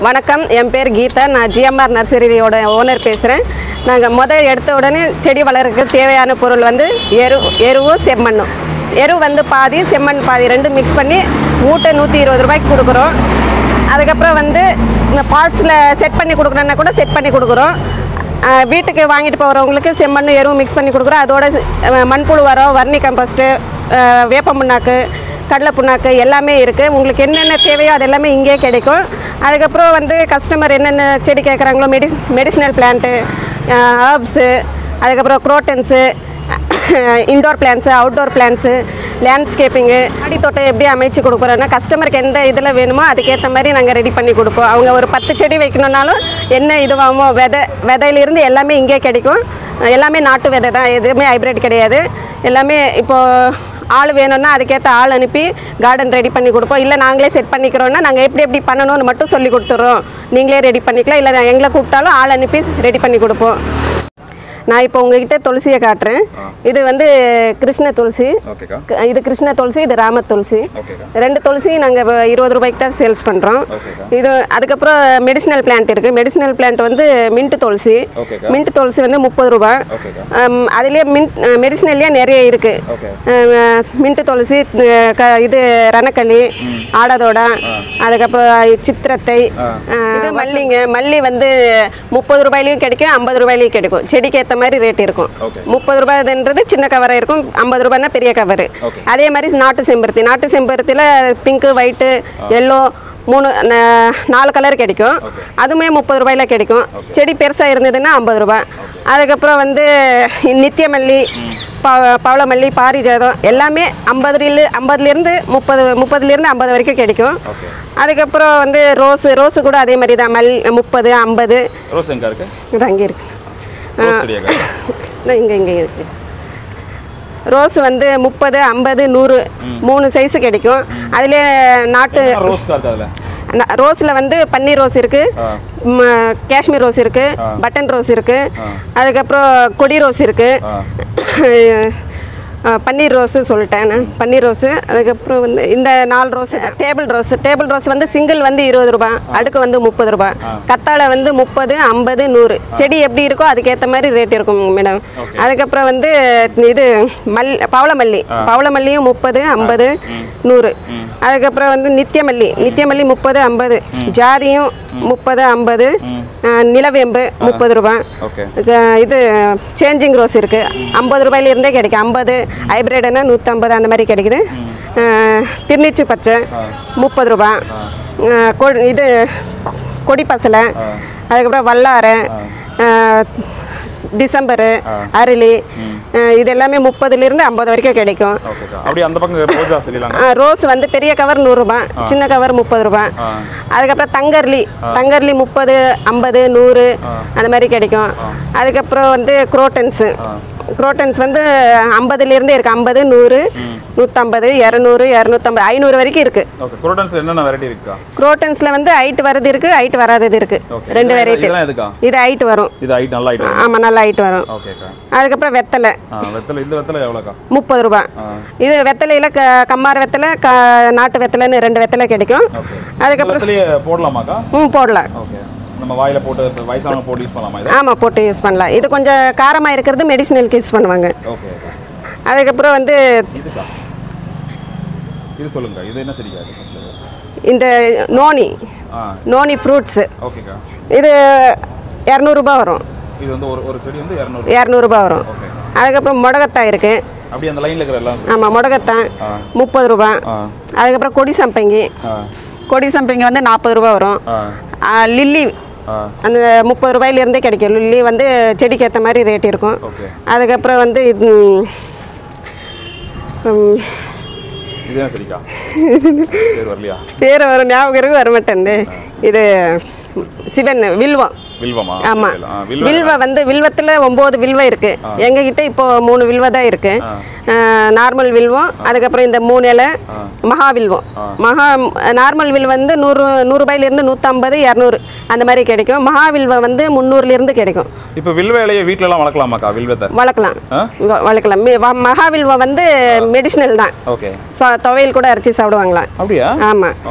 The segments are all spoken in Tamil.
வணக்கம் என் பேர் கீதா நான் ஜிஎம்ஆர் நர்சரியோட ஓனர் பேசுகிறேன் நாங்கள் முதல் எடுத்த உடனே செடி வளர்க்க தேவையான பொருள் வந்து எரு எருவும் செம்மண்ணும் எரு வந்து பாதி செம்மண் பாதி ரெண்டும் மிக்ஸ் பண்ணி மூட்டை நூற்றி இருபது ரூபாய்க்கு கொடுக்குறோம் அதுக்கப்புறம் வந்து இந்த பார்ட்ஸில் செட் பண்ணி கொடுக்குறோன்னா கூட செட் பண்ணி கொடுக்குறோம் ஆஹ் வீட்டுக்கு வாங்கிட்டு போகிறவங்களுக்கு செம்மண் எருவும் மிக்ஸ் பண்ணி கொடுக்குறோம் அதோட அஹ் மண்புழு உரம் வர்ணி கம்போஸ்ட்டு ஆஹ் வேப்ப புண்ணாக்கு கடலை புண்ணாக்கு எல்லாமே இருக்குது உங்களுக்கு என்னென்ன தேவையோ அது எல்லாமே இங்கேயே கிடைக்கும் அதுக்கப்புறம் வந்து கஸ்டமர் என்னென்ன செடி கேட்குறாங்களோ மெடிஸ் மெடிசினல் பிளான்ட்டு ஹர்ப்ஸு அதுக்கப்புறம் crotons indoor plants outdoor plants லேண்ட்ஸ்கேப்பிங்கு அடி தோட்டம் எப்படி அமைச்சு கொடுக்குறோன்னா கஸ்டமருக்கு எந்த இதில் வேணுமோ அதுக்கேற்ற மாதிரி நாங்கள் ரெடி பண்ணி கொடுப்போம் அவங்க ஒரு பத்து செடி வைக்கணுன்னாலும் என்ன இதுவாகுமோ விதை விதையிலிருந்து எல்லாமே இங்கே கிடைக்கும் எல்லாமே நாட்டு விதை தான் எதுவுமே ஹைப்ரிட் கிடையாது எல்லாமே இப்போது ஆள் வேணும்னா அதுக்கேற்ற ஆள் அனுப்பி கார்டன் ரெடி பண்ணி கொடுப்போம் இல்லை நாங்களே செட் பண்ணிக்கிறோன்னா நாங்கள் எப்படி எப்படி பண்ணணும்னு மட்டும் சொல்லி கொடுத்துட்றோம் நீங்களே ரெடி பண்ணிக்கலாம் இல்லை எங்களை கூப்பிட்டாலும் ஆள் அனுப்பி ரெடி பண்ணி கொடுப்போம் நான் இப்போ உங்ககிட்ட துளசியை காட்டுறேன் இது வந்து கிருஷ்ண துளசி ஓகேக்கா க- இது கிருஷ்ண துளசி இது ராம துளசி ஓகேக்கா ரெண்டு துளசியும் நாங்கள் இருபது ரூபாய்க்கு தான் சேல்ஸ் பண்ணுறோம் ஓகேக்கா இது அதுக்கப்புறம் மெடிசினல் பிளான்ட் இருக்குது மெடிசினல் பிளான்ட் வந்து மின்ட் துளசி ஓகேக்கா மின்ட் துளசி வந்து முப்பது ரூபாய் ஓகேக்கா ஆம், அதுலேயே மின்ட் மெடிசினல்லையே நிறைய இருக்குது ஓகே மின்ட்டு துளசி அஹ் க இது ரணக்களி ஆடதோடா அதுக்கப்புறம் சித்திரத்தை ஆ. அஹ் இது மல்லிங்க மல்லி வந்து முப்பது ரூபாயிலையும் கிடைக்கும் ஐம்பது ரூபாயிலையும் கிடைக்கும் செடிக்கு ஏற்ற மாதிரி ரேட் இருக்கும் ஓகே முப்பது ரூபாய்ன்றது சின்ன கவராக இருக்கும் ஐம்பது ரூபாய்னா பெரிய கவர் ஓகே. அதே மாதிரி நாட்டு செம்பருத்தி நாட்டு செம்பருத்தியில் பிங்க்கு ஒயிட்டு எல்லோ மூணு ந- நாலு கலர் கிடைக்கும் ஓகே. அதுவுமே முப்பது ரூபாயில கிடைக்கும் செடி பெருசாக இருந்ததுன்னா ஐம்பது ரூபாய் அதுக்கப்புறம் வந்து நித்தியமல்லி ப பவளமல்லி பாரிஜாதம் எல்லாமே ஐம்பதுலேருந்து ஐம்பதுலேருந்து முப்பது முப்பதுலேருந்து ஐம்பது வரைக்கும் கிடைக்கும் ஓகே அதுக்கப்புறம் வந்து ரோஸு ரோஸு கூட அதே மாதிரி தான் மல் முப்பது ஐம்பது ரோஸ் எங்க இருக்கு இது அங்கே இருக்கு ரோஸ் செடியாக்கா இங்கே இங்கே இருக்கு ரோஸ் வந்து முப்பது ஐம்பது நூறு மூணு சைஸு கிடைக்கும் அதுலேயே நாட்டு ரோஸ் இருக்கா அதுல ரோஸில் வந்து பன்னீர் ரோஸ் இருக்குது ஆ ம், காஷ்மீர் ரோஸ் இருக்குது ஆ. பட்டன் ரோஸ் இருக்குது ஆ. அதுக்கப்புறம் கொடி ரோஸ் இருக்குது ஆ பன்னீர் ரோஸு சொல்லிட்டேன் நான் பன்னீர் ரோஸு அதுக்கப்புறம் வந்து இந்த நாலு rose table rose table rose வந்து சிங்கிள் வந்து இருபது ரூபாய் அடுக்கு வந்து முப்பது ரூபாய் கத்தாழை வந்து முப்பது ஐம்பது நூறு செடி எப்படி இருக்கோ அதுக்கேற்ற மாதிரி ரேட் இருக்கும் மேடம் அதுக்கப்புறம் வந்து இது மல் பவளமல்லி பவளமல்லியும் முப்பது ஐம்பது நூறு அதுக்கப்புறம் வந்து நித்தியமல்லி நித்தியமல்லி முப்பது ஐம்பது ஜாதியும் முப்பது ஐம்பது நிலவேம்பு முப்பது ரூபாய் ஓகே ஜ- இது சேஞ்சிங் ரோஸ் இருக்குது ஐம்பது ரூபாயிலிருந்தே கிடைக்கும் ஐம்பது ஹைப்ரிட்னா நூற்றம்பது அந்த மாதிரி கிடைக்குது அஹ், திருநீச்சு பச்சை முப்பது ரூபா அஹ், கொ- இது கொடி பசலை அதுக்கப்புறம் வல்லாரை அஹ், டிசம்பரு அரளி அஹ், இது எல்லாமே முப்பதுலேருந்து ஐம்பது வரைக்கும் கிடைக்கும் ஓகேக்கா அப்படியே அந்த பக்கம் ரோஜா செடிலாம் அஹ், ரோஸ் வந்து பெரிய கவர் நூறுரூபா சின்ன கவர் முப்பது ரூபா ஆ அதுக்கப்புறம் தங்கர்லி தங்கர்லி முப்பது ஐம்பது நூறு அந்த மாதிரி கிடைக்கும் அதுக்கப்புறம் வந்து குரோட்டன்ஸு குரோட்டன்ஸ் வந்து ஐம்பதுலேருந்தே இருக்குது ஐம்பது நூறு நூற்றம்பது இரநூறு இரநூத்தம்பது ஐநூறு வரைக்கும் இருக்குது ஓகே குரோட்டன்ஸ் என்னென்ன வெரைட்டி இருக்கா குரோட்டன்ஸில் வந்து ஹைட் வரது இருக்குது ஹைட் வராதது இருக்குது ஓகே ரெண்டு வெரைட்டி இதெல்லாம் எதுக்கா இது ஹைட் வரும் இது ஹைட் நல்லா ஹைட் ஆமாம் நல்லா ஹைட் வரும் ஓகேக்கா அதுக்கப்புறம் வெத்தலை ஆ வெத்தலை இந்த வெத்தலை எவ்வளோக்கா முப்பது ரூபாய் ஆ இது வெத்தலையில் க கம்மார வெத்தலை க நாட்டு வெத்தலைன்னு ரெண்டு வெத்தலை கிடைக்கும் ஓகே அதுக்கப்புறம் வெத்தலையே போடலாமாக்கா ம் போடலாம் ஓகே நம்ம வாயில போட்டு இப்ப வயசானவங்க போட்டு யூஸ் பண்ணலாமா இது ஆமாம் போட்டு யூஸ் பண்ணலாம் இது கொஞ்சம் காரமாக இருக்கிறது மெடிசினலுக்கு யூஸ் பண்ணுவாங்க ஓகே ஓகே அதுக்கப்புறம் வந்து இதுக்கா இது சொல்லுங்க இது என்ன செடிக்கா இது first ல? இந்த நோனி ஆ நோனி ஃப்ரூட்ஸு ஓகேக்கா இது இரநூறுபா வரும் இது வந்து ஒரு ஒரு செடி வந்து இரநூறு இரநூறுபா வரும் ஓகே அதுக்கப்புறம் முடகத்தாய் இருக்குது அப்படியே அந்த லைன்ல இருக்கிற எல்லாம் செடி. ஆமாம் முடகத்தான் ஆ முப்பது ரூபா ஆ அதுக்கப்புறம் கொடி சம்பங்கி ஆ கொடி சம்பங்கி வந்து நாற்பது ரூபா வரும் ஆ ஆ, லில்லி ஆ அந்த முப்பது ரூபாயிலேருந்தே கிடைக்கும் லில்லி வந்து செடிக்கு ஏற்ற மாதிரி ரேட் இருக்கும் ஓகே அதுக்கப்புறம் வந்து இது ம், இது என்ன செடிக்கா பேர் வரலையா பேர் வரும் ஞாபகம் இருக்கு வர மாட்டேங்குது இது சிவன் வில்வம் வில்வமா ஆமா ஆ வில்வம் வில்வ வந்து வில்வத்தில் ஒம்பது வில்வம் இருக்கு எங்ககிட்ட இப்போ மூணு வில்வ தான் இருக்கு நார்மல் வில்வம் அதுக்கப்புறம் இந்த மூணு இலை மகா வில்வம் மகா நார்மல் வில்வம் வந்து நூறு நூறுரூபாயிலேருந்து நூற்றம்பது இரநூறு அந்த மாதிரி கிடைக்கும் மகா வில்வம் வந்து முந்நூறுலேருந்து கிடைக்கும் இப்போ வில்வ இலையை வீட்ல எல்லாம் வளர்க்கலாமாக்கா வில்வத்தை வளர்க்கலாம் ஆ வ- வளர்க்கலாம் மி- வ- மகா வில்வம் வந்து மெடிசினல் தான் ஓகே சொ- துவையல் கூட அரைச்சி சாப்பிடுவாங்களாம் அப்படியா ஆமாம் ஓ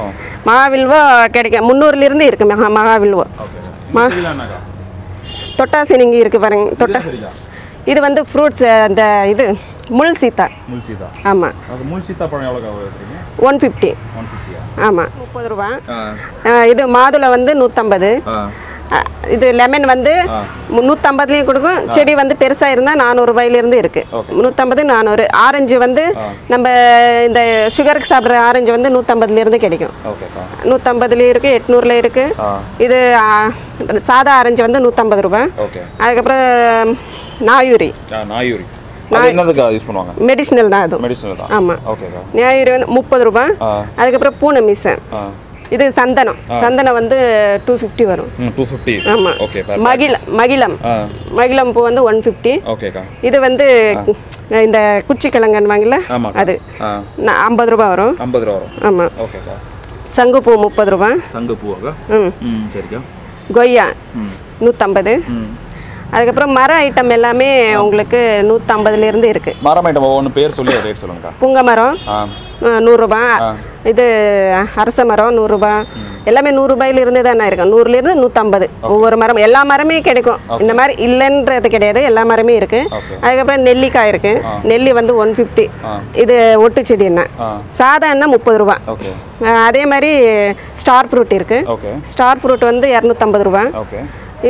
மகாவில்வோ கிடைக்கும் முந்நூறுலேருந்து இருக்குது மகா மகாவில்வோ ஓகே மா- சரிங்களா என்னக்கா தொட்டாசி நீங்கள் இருக்குது பாருங்க தொட்டா இதுதான் சரிக்கா இது வந்து ஃப்ரூட்ஸ் அந்த இது முள் சீத்தா முள் சீதா ஆமாம் அது முள் சீத்தா பழம் எவ்வளோக்கா வைக்கிறீங்க ஒன் ஃபிஃப்டி ஒன் ஃபிஃப்டியா ஆமாம் முப்பது ரூபா ஆ அஹ் இது மாதுளை வந்து நூற்றம்பது ஆ இது லெமன் வந்து ஆ. நூற்றம்பதுலேயும் கொடுக்கும் செடி வந்து பெருசாக இருந்தால் நானூறுபாயிலேருந்து இருக்குது Okay. நூற்றம்பது நானூறு ஆரஞ்சு வந்து நம்ம இந்த சுகருக்கு சாப்பிட்ற ஆரஞ்சு வந்து நூற்றம்பதுலேருந்து கிடைக்கும் ஓகேக்கா நூற்றம்பதுலேயும் இருக்குது எட்நூறில் இருக்குது ஆ இது ஆ, சாதா ஆரஞ்சு வந்து நூற்றம்பது ரூபாய் ஓகே அதுக்கப்புறம் நாயூரி ஆ நாயூரி அது என்னதுக்கா யூஸ் பண்ணுவாங்க மெடிசினல் தான் அதுவும் மெடிசனல் தான் ஆமாம் ஓகேக்கா நாயூரி வந்து முப்பது ரூபாய் ஆ அதுக்கப்புறம் பூனை மிசை ஆ இது சந்தனம் சந்தனம் வந்து டூ ஃபிஃப்டி வரும் ம் டூ ஃபிஃப்டி ஆமாம் ஓகே மகிழ மகிழம் ஆ மகிழம் பூ வந்து ஒன் ஃபிஃப்டி ஓகேக்கா இது வந்து இந்த குச்சி கிழங்குன்னு வாங்கல ஆமாம் அது ஆ ந- ஐம்பது ரூபா வரும் ஐம்பது ரூபா வரும் ஆமாம் ஓகேக்கா சங்குப்பூ முப்பது ரூபா சங்கு பூவாக்கா ம் ம் சரிக்கா கொய்யா ம் நூற்றம்பது ம் அதுக்கப்புறம் மர ஐட்டம் எல்லாமே உங்களுக்கு நூற்றம்பதுலேருந்து இருக்குது மரம் ஐட்டம் ஒவ்வொன்று பேர் சொல்லி ரேட் சொல்லுங்கக்கா புங்க மரம் ஆ அஹ், நூறுரூபா இது அரச மரம் நூறுரூபா எல்லாமே நூறுரூபாயிலிருந்து தானே இருக்கும் நூறுலேருந்து நூற்றம்பது ஒவ்வொரு மரம் எல்லா மரமே கிடைக்கும் இந்த மாதிரி இல்லைன்றது கிடையாது எல்லா மரமே இருக்குது Okay. அதுக்கப்புறம் நெல்லிக்காய் இருக்குது நெல்லி வந்து ஒன் ஃபிஃப்டி ஆ. இது ஒட்டு செடி என்ன ஆ சாதா எண்ணெய் முப்பது ரூபா ஓகே அஹ், அதே மாதிரி ஸ்டார் ஃப்ரூட் இருக்குது ஓகே ஸ்டார் ஃப்ரூட் வந்து இரநூத்தம்பது ரூபா ஓகே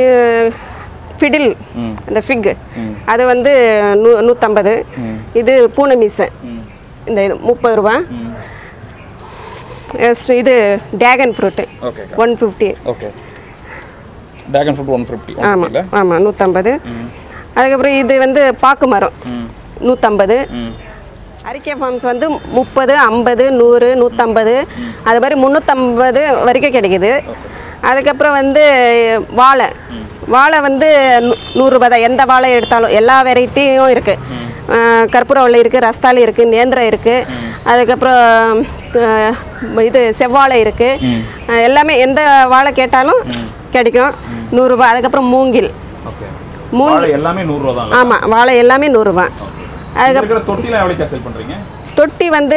ஃபிடில் ம் அந்த ஃபிக் ம். அது வந்து நூ நூற்றம்பது ம். இது பூனை மீசை ம் இந்த இது முப்பது ரூபா ம் எஸ், இது டிராகன் ஃப்ரூட்டு ஓகேக்கா one fifty okay dragon fruit one fifty ஆமாம் இல்லை ஆமாம் நூற்றம்பது ம் அதுக்கப்புறம் இது வந்து பாக்கு மரம் ம் நூற்றம்பது ம் அரிக்கை ஃபார்ம்ஸ் வந்து முப்பது ஐம்பது நூறு நூற்றம்பது அது மாதிரி முந்நூற்றம்பது வரைக்கும் கிடைக்குது அதுக்கப்புறம் வந்து வாழை வாழை வந்து நூ- நூறுரூபா தான் எந்த வாழை எடுத்தாலும் எல்லா வெரைட்டியும் இருக்குது கற்பூரவள்ளி இருக்குது ரஸ்தாளி இருக்குது நேந்திரம் இருக்குது அதுக்கப்புறம் அஹ், இது செவ்வாழை இருக்குது எல்லாமே எந்த வாழை கேட்டாலும் கிடைக்கும் நூறுரூபா அதுக்கப்புறம் மூங்கில் ஓகே மூங்கில் வாழை எல்லாமே நூறுரூவா தான் ஆமாம் வாழை எல்லாமே நூறுரூபா அதுக்கு இருக்கிற தொட்டிலாம் எவ்வளோக்கா செல் பண்ணுறீங்க தொட்டி வந்து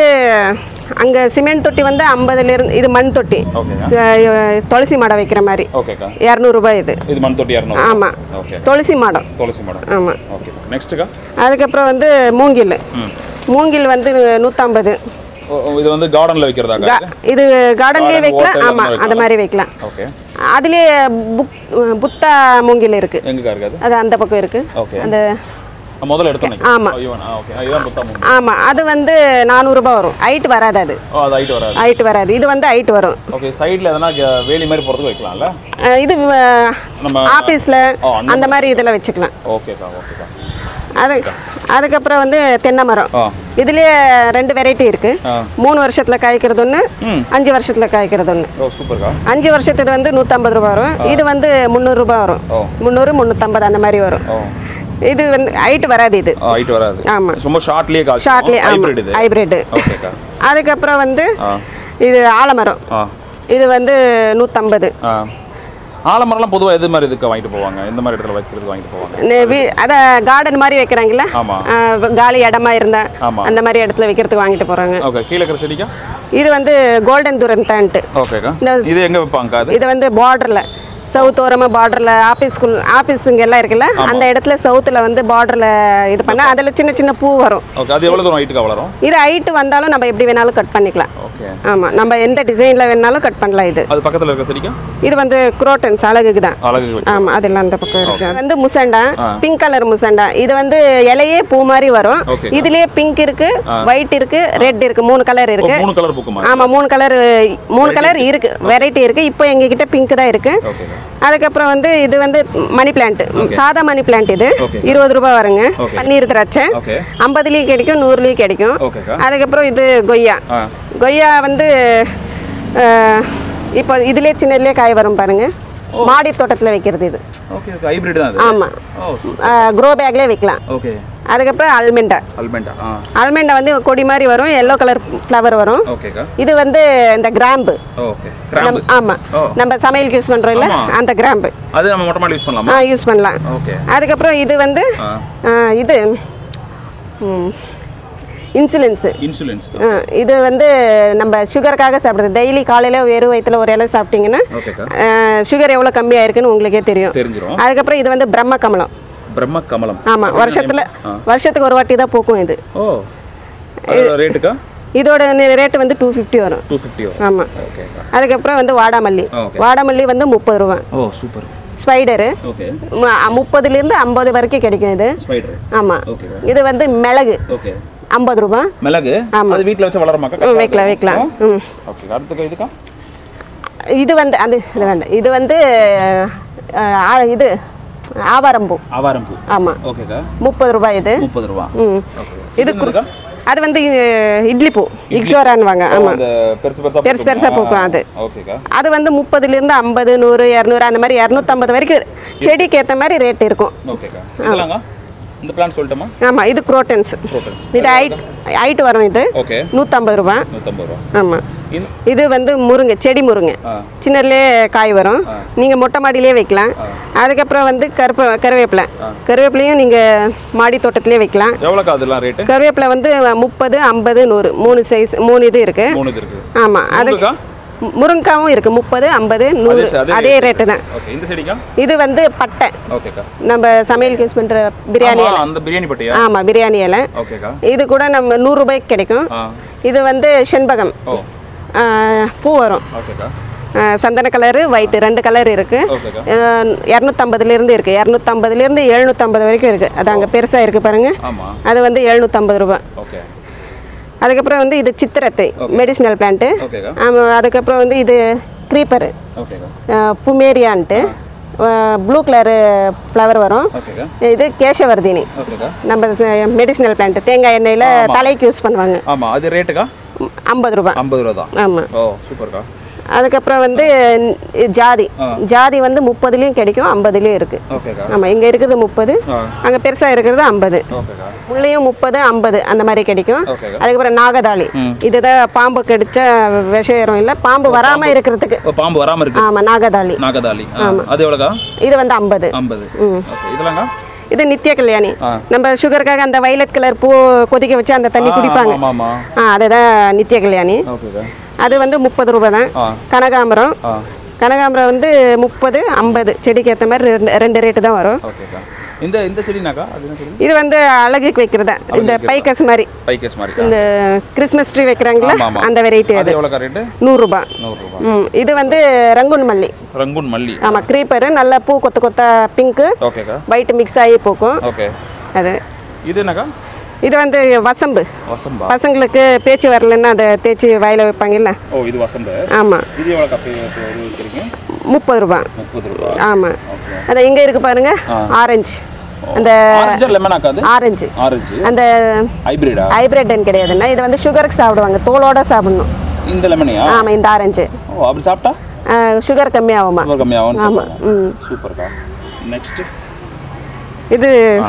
அங்கே சிமெண்ட் தொட்டி வந்து ஐம்பதுலேருந்து இது மண் தொட்டி ஓகேங்க ச- துளசி மாடம் வைக்கிற மாதிரி ஓகேக்கா இரநூறுபா இது இது மண் தொட்டி இரநூறு ஆமாம் ஓகே துளசி மாடம் துளசி மேடம் ஆமாம் ஓகே நெக்ஸ்ட்டுக்கா அதுக்கப்புறம் வந்து மூங்கில் ம் மூங்கில் வந்து நூற்றம்பது ஓ, ஓ, இது வந்து கார்டனில் வைக்கிறதாக்கா இது? இது கார்டன்லேயே Garden, வைக்கலாம் hotel ஆமாம் அந்த அந்த மாதிரி வைக்கலாம் ஓகே அதுலேயே புக் புத்தா மூங்கில் இருக்குது எங்கக்கா இருக்காது அது அந்த பக்கம் இருக்குது ஓகே அந்த நான் முதல்ல எடுத்தோம் ஆமா. ஐயோ ஆ ஓகே இதுதான் புத்தா மூணு ஆமாம் அது வந்து நானூறுரூபா வரும் ஹைட் வராது அது ஓ அது ஹைட் வராது ஹைட் வராது இது வந்து ஹைட் வரும் ஓகே சைடில் எதனா க- வேலி மாதிரி போகிறதுக்கு வைக்கலாம்ல அஹ் இது நம்ம ஆஃபீஸில் ஓ, அந்த அந்த மாதிரி இதில் வச்சுக்கலாம் ஓகேக்கா ஓகேக்கா அது அதுக்கப்புறம் வந்து தென்னை மரம் ஆ இதுலேயே ரெண்டு வெரைட்டி இருக்குது ஆ மூணு வருஷத்தில் காய்க்கிறது ஒன்று ம் அஞ்சு வருஷத்தில் காய்க்கிறது ஒன்று ஓ சூப்பர்க்கா அஞ்சு வருஷத்துக்கு வந்து நூற்றம்பது ரூபா வரும் இது வந்து முந்நூறுரூபா வரும் ஓ முந்நூறு முந்நூற்றம்பது அந்த மாதிரி வரும் ஓ இது வந்து ஹைட் வராது இது ஹைட் வராது ஆமாம் ரொம்ப ஷார்ட்லேயே காசு ஷார்ட்லி ஹைப்ரிட் இது ஆமாம் ஹைப்ரிட்டு ஓகேக்கா அதுக்கப்புறம் வந்து ஆ இது ஆலமரம் ஆ இது வந்து நூற்றம்பது ஆ ஆலமரம்லாம் பொதுவாக எது மாதிரி இதுக்கு வாங்கிட்டு போவாங்க இந்த மாதிரி இடத்துல வைக்கிறதுக்கு வாங்கிட்டு போவாங்க அதை கார்டன் மாதிரி வைக்கிறாங்கல்ல ஆமாம் ஆ, காலி இடமா இருந்தா ஆமா. அந்த மாதிரி இடத்துல வைக்கிறதுக்கு வாங்கிட்டு போகிறாங்க ஓகே கீழே இருக்கிற செடிக்கா இது வந்து கோல்டன் துரந்தான்ட்டு ஓகேக்கா இந்த- இது எங்கே வைப்பாங்க அது இது வந்து பார்டரில் சவுத் ஓரமாக பார்டரில் ஆஃபீஸ்க்குள் ஆஃபீஸுங்க எல்லாம் இருக்குல்ல அந்த இடத்துல சவுத்தில் வந்து பார்டரில் இது பண்ண அதில் சின்ன சின்ன பூ வரும் ஓகே அது எவ்வளோ தூரம் ஹைட்டுக்கு வளரும் இது ஹைட்டு வந்தாலும் நம்ம எப்படி வேணாலும் கட் பண்ணிக்கலாம் ஓகே ஆமாம் நம்ம எந்த டிசைனில் வேணாலும் கட் பண்ணலாம் இது அது பக்கத்தில் இருக்க செடிக்கா இது வந்து குரோட்டன்ஸ் அழகுக்கு தான் அழகு வைக்க- ஆமாம் அதெல்லாம் அந்த பக்கம் இருக்கு இது வந்து முசண்டா ஆ. பிங்க் கலர் முசண்டா இது வந்து இலையே பூ மாதிரி வரும் Okay. இதுலயே பிங்க் இருக்கு ஒயிட் இருக்கு ரெட் இருக்கு மூணு கலர் ஓ, இருக்கு மூணு கலர் பூக்குமா ஆமாம் மூணு கலர் மூணு கலர் இருக்கு வெரைட்டி இருக்கு இப்போ எங்ககிட்ட பிங்க் தான் இருக்கு ஓகேக்கா அதுக்கப்புறம் வந்து இது வந்து மணி பிளான்ட் சாதா மணி பிளான்ட் இது Okay. இருபது ரூபாய் வருங்க Okay. பன்னீர் திராட்சை ஓகே ஐம்பதுலேயும் கிடைக்கும் நூறுலேயும் கிடைக்கும் ஓகேக்கா அதுக்கப்புறம் இது கொய்யா ஆ கொய்யா வந்து அஹ், இப்போ இதுலேயே சின்னதுலேயே காய் வரும் பாருங்க மாடி தோட்டத்தில் வைக்கிறது இது ஓகே ஓகே ஹைப்ரிட் தான் அது ஆமாம் ஓ க்ரோ பேக்லேயே வைக்கலாம் ஓகே அதுக்கப்புறம் அல்மெண்டா அல்மெண்டா ஆ அல்மெண்டா வந்து கொடி மாதிரி வரும் எல்லோ கலர் ஃப்ளவர் வரும் ஓகேக்கா இது வந்து இந்த கிராம்பு ஓகே கிராம்பு ஆமாம் ஓ. நம்ம சமையலுக்கு யூஸ் பண்ணுறோம்ல ஆமா. அந்த கிராம்பு அது நம்ம மொட்டை மாடி யூஸ் ஆ பண்ணலாமா யூஸ் பண்ணலாம் ஓகே அதுக்கப்புறம் இது வந்து ஆ ஆ, இது ம், இன்சுலின்ஸு இன்சுலின்ஸ் இது வந்து நம்ம சுகருக்காக சாப்பிட்றது டெய்லி காலையில் வெறும் வயிற்றுல ஒரு இலை சாப்பிட்டீங்கன்னா ஓகேக்கா சுகர் எவ்வளோ கம்மியாக இருக்குன்னு உங்களுக்கே தெரியும் தெரிஞ்சிரும் அதுக்கப்புறம் இது வந்து பிரம்ம கமலம் பிரம்ம கமலம் ஆமாம் வருஷத்தில் ஆ. வருஷத்துக்கு ஒரு வாட்டி தான் பூக்கும் இது ஓ ரேட்டுக்கா இதோட ரேட்டு வந்து டூ ஃபிஃப்டி வரும் டூ ஃபிஃப்டி வரும் ஆமாம் ஓகேக்கா அதுக்கப்புறம் வந்து வாடாமல்லி ஓகே. வாடாமல்லி வந்து முப்பது ரூபா ஓ சூப்பர் ஸ்பைடரு ஓகே முப்பதுலேருந்து ஐம்பது வரைக்கும் கிடைக்கும் இது ஸ்பைடர் ஆமாம் ஓகேக்கா இது வந்து மிளகு ஓகே ஐம்பது ரூபா மிளகு அது வீட்டில் வச்சு வளரமாக்கா ம், வைக்கலாம் வைக்கலாம் ம் ஓகே அடுத்துக்கா இதுக்கா இது வந்து அது இது வேண்டாம் இது வந்து அஹ், ஆ- இது ஆவாரம்பூ ஆவாரம் பூ ஆமாம் ஓகேக்கா முப்பது ரூபாய் இது முப்பது ரூபா ம் ஓகே இது இது இருக்கா அது வந்து அஹ், இட்லி பூ இக்ஸோரான்வாங்க ஆமாம் அந்த பெருசு பெருசா பெருசு பெருசா பூக்கும் அது. ஓகேக்கா அது வந்து முப்பதுலேருந்து ஐம்பது நூறு இரநூறு அந்த மாதிரி இரநூத்தம்பது வரைக்கும் செடிக்கு ஏற்ற மாதிரி ரேட் இருக்கும் ஓகேக்கா இதெல்லாங்க இந்த பிளான் சொல்லட்டுமா ஆமாம் இது குரோட்டன்ஸ் ப்ரோட்டன்ஸ் இது ஹைட் ஹைட் வரும் இது ஓகே நூற்றம்பது ரூபா நூற்றம்பது ரூபா ஆமாம் இந்த இது வந்து முருங்கை செடி முருங்கை ஆ சின்னதுலேயே காய் வரும் நீங்கள் மொட்டை மாடியிலே வைக்கலாம் அதுக்கப்புறம் வந்து கருப்பு கருவேப்பிலை கருவேப்பிலையும் நீங்கள் மாடி தோட்டத்திலே வைக்கலாம் எவ்வளோக்கா அதெல்லாம் ரேட்டு கருவேப்பிலை வந்து முப்பது ஐம்பது நூறு மூணு சைஸ் மூணு இது இருக்குது மூணு இது இருக்கு ஆமாம் அது முருங்கக்கா? முருங்காவும் இருக்குது முப்பது ஐம்பது நூறு அதே- அதே அதே rate. ரேட்டு தான் ஓகே இந்த செடிக்கா இது வந்து பட்டை ஓகேக்கா நம்ம சமையலுக்கு யூஸ் பண்ணுற பிரியாணி ஆமா, இலை அந்த பிரியாணி பட்டியா ஆமாம் பிரியாணி இலை ஓகேக்கா இது கூட நம்ம நூறுரூபாய்க்கு கிடைக்கும் ஆ இது வந்து செண்பகம் ஓ ஆ, பூ வரும் ஓகேக்கா ஆ, சந்தன கலரு ஒயிட்டு ரெண்டு கலர் இருக்குது ஓகேக்கா இரநூத்தம்பதுலேருந்து இருக்குது இரநூத்தம்பதுலேருந்து எழுநூற்றம்பது வரைக்கும் இருக்குது அது அங்கே பெருசாக இருக்குது பாருங்கள் ஆமா அது வந்து எழுநூற்றம்பது ரூபாய் ஓகே அதுக்கப்புறம் வந்து இது சித்திரத்தை மெடிசினல் பிளான்ட்டு ஓகேக்கா அதுக்கப்புறம் வந்து இது க்ரீப்பரு ஓகேக்கா ஃபுமேரியான்ட்டு ப்ளூ கலரு ஃப்ளவர் வரும் ஓகேக்கா இது கேசவர்தினி ஓகேக்கா நம்ம மெடிசினல் பிளான்ட் தேங்காய் எண்ணெயில் தலைக்கு யூஸ் பண்ணுவாங்க ஆமா அது ரேட்டுக்கா ஐம்பது ரூபாய் ஐம்பது ரூபா தான் ஆமாம் ஓ சூப்பர்க்கா அதுக்கப்புறம் வந்து ந- ஜாதி ஆ. ஜாதி வந்து முப்பதுலேயும் கிடைக்கும் ஐம்பதுலேயும் இருக்குது ஓகேக்கா ஆமாம் இங்கே இருக்கிறது முப்பது ஆ அங்கே பெருசாக இருக்கிறது ஐம்பது ஓகேக்கா முள்ளையும் முப்பது ஐம்பது அந்த மாதிரி கிடைக்கும் ஓகேக்கா அதுக்கப்புறம் நாகதாளி ம். இதுதான் பாம்பு கடிச்ச விஷயம் இல்லை பாம்பு வராமல் இருக்கிறதுக்கு ஓ பாம்பு வராம இருக்கு ஆமாம் நாகதாளி நாகதாளி ஆ, அது எவ்வளோக்கா இது வந்து ஐம்பது ஐம்பது ம். ஓகே இதெல்லாங்க இது நித்திய கல்யாணி ஆ. நம்ம சுகருக்காக அந்த வயலட் கலர் பூ கொதிக்க வச்சு அந்த தண்ணி குடிப்பாங்க ஆமா ஆமா ஆ அதுதான் நித்திய கல்யாணி ஓகேக்கா அது வந்து முப்பது ரூபா தான் ஆ கனகாம்பரம் ஆ கனகாம்பரம் வந்து முப்பது ஐம்பது செடிக்கு ஏற்ற மாதிரி ரெண்டு ரெண்டு ரேட்டு தான் வரும் ஓகேக்கா இந்த இந்த செடினாக்கா அது என்ன செடி இது வந்து அழகுக்கு வைக்கிறதா இந்த பைக்கஸ் மாதிரி பைக்கஸ் மாதிரி இந்த கிறிஸ்மஸ் ட்ரீ வைக்கிறாங்களா ஆமா, ஆமா. அந்த வெரைட்டி அது அது எவ்வளோக்கா ரேட்டு நூறுரூபா நூறுரூபா ம் இது வந்து ரங்குன் மல்லி ரங்கூன் மல்லி ஆமாம் க்ரீப்பரு நல்ல பூ கொத்து கொத்தா பிங்க்கு ஓகேக்கா ஒயிட் மிக்ஸ் ஆகி பூக்கும் ஓகே அது இது என்னக்கா இது வந்து வசம்பு வசம்பா பசங்களுக்கு பேச்சு வரலன்னா அதை தேய்ச்சி வாயில் வைப்பாங்கல்ல ஓ இது வசம்பு ஆமாம் இது எவ்வளோ கப்பி வைக்கிறீங்க முப்பது ரூபா முப்பது ரூபா ஆமாம் ஓகே அது இங்கே இருக்கு பாருங்க ஆரஞ்சு அந்த ஆரஞ்சா லெமனாக்கா அது ஆரஞ்சு ஆரஞ்சு அந்த ஹைபிரிடா ஹைப்ரிட்னு கிடையாதுன்னா இது வந்து சுகருக்கு சாப்பிடுவாங்க தோலோட சாப்பிடணும் இந்த லெமனியா ஆமாம் இந்த ஆரஞ்சு ஓ அப்படி சாப்பிட்டா சுகர் கம்மியாகுமா சுகர் கம்மியாகும் ஆமாம் ம் சூப்பர்க்கா நெக்ஸ்ட் இது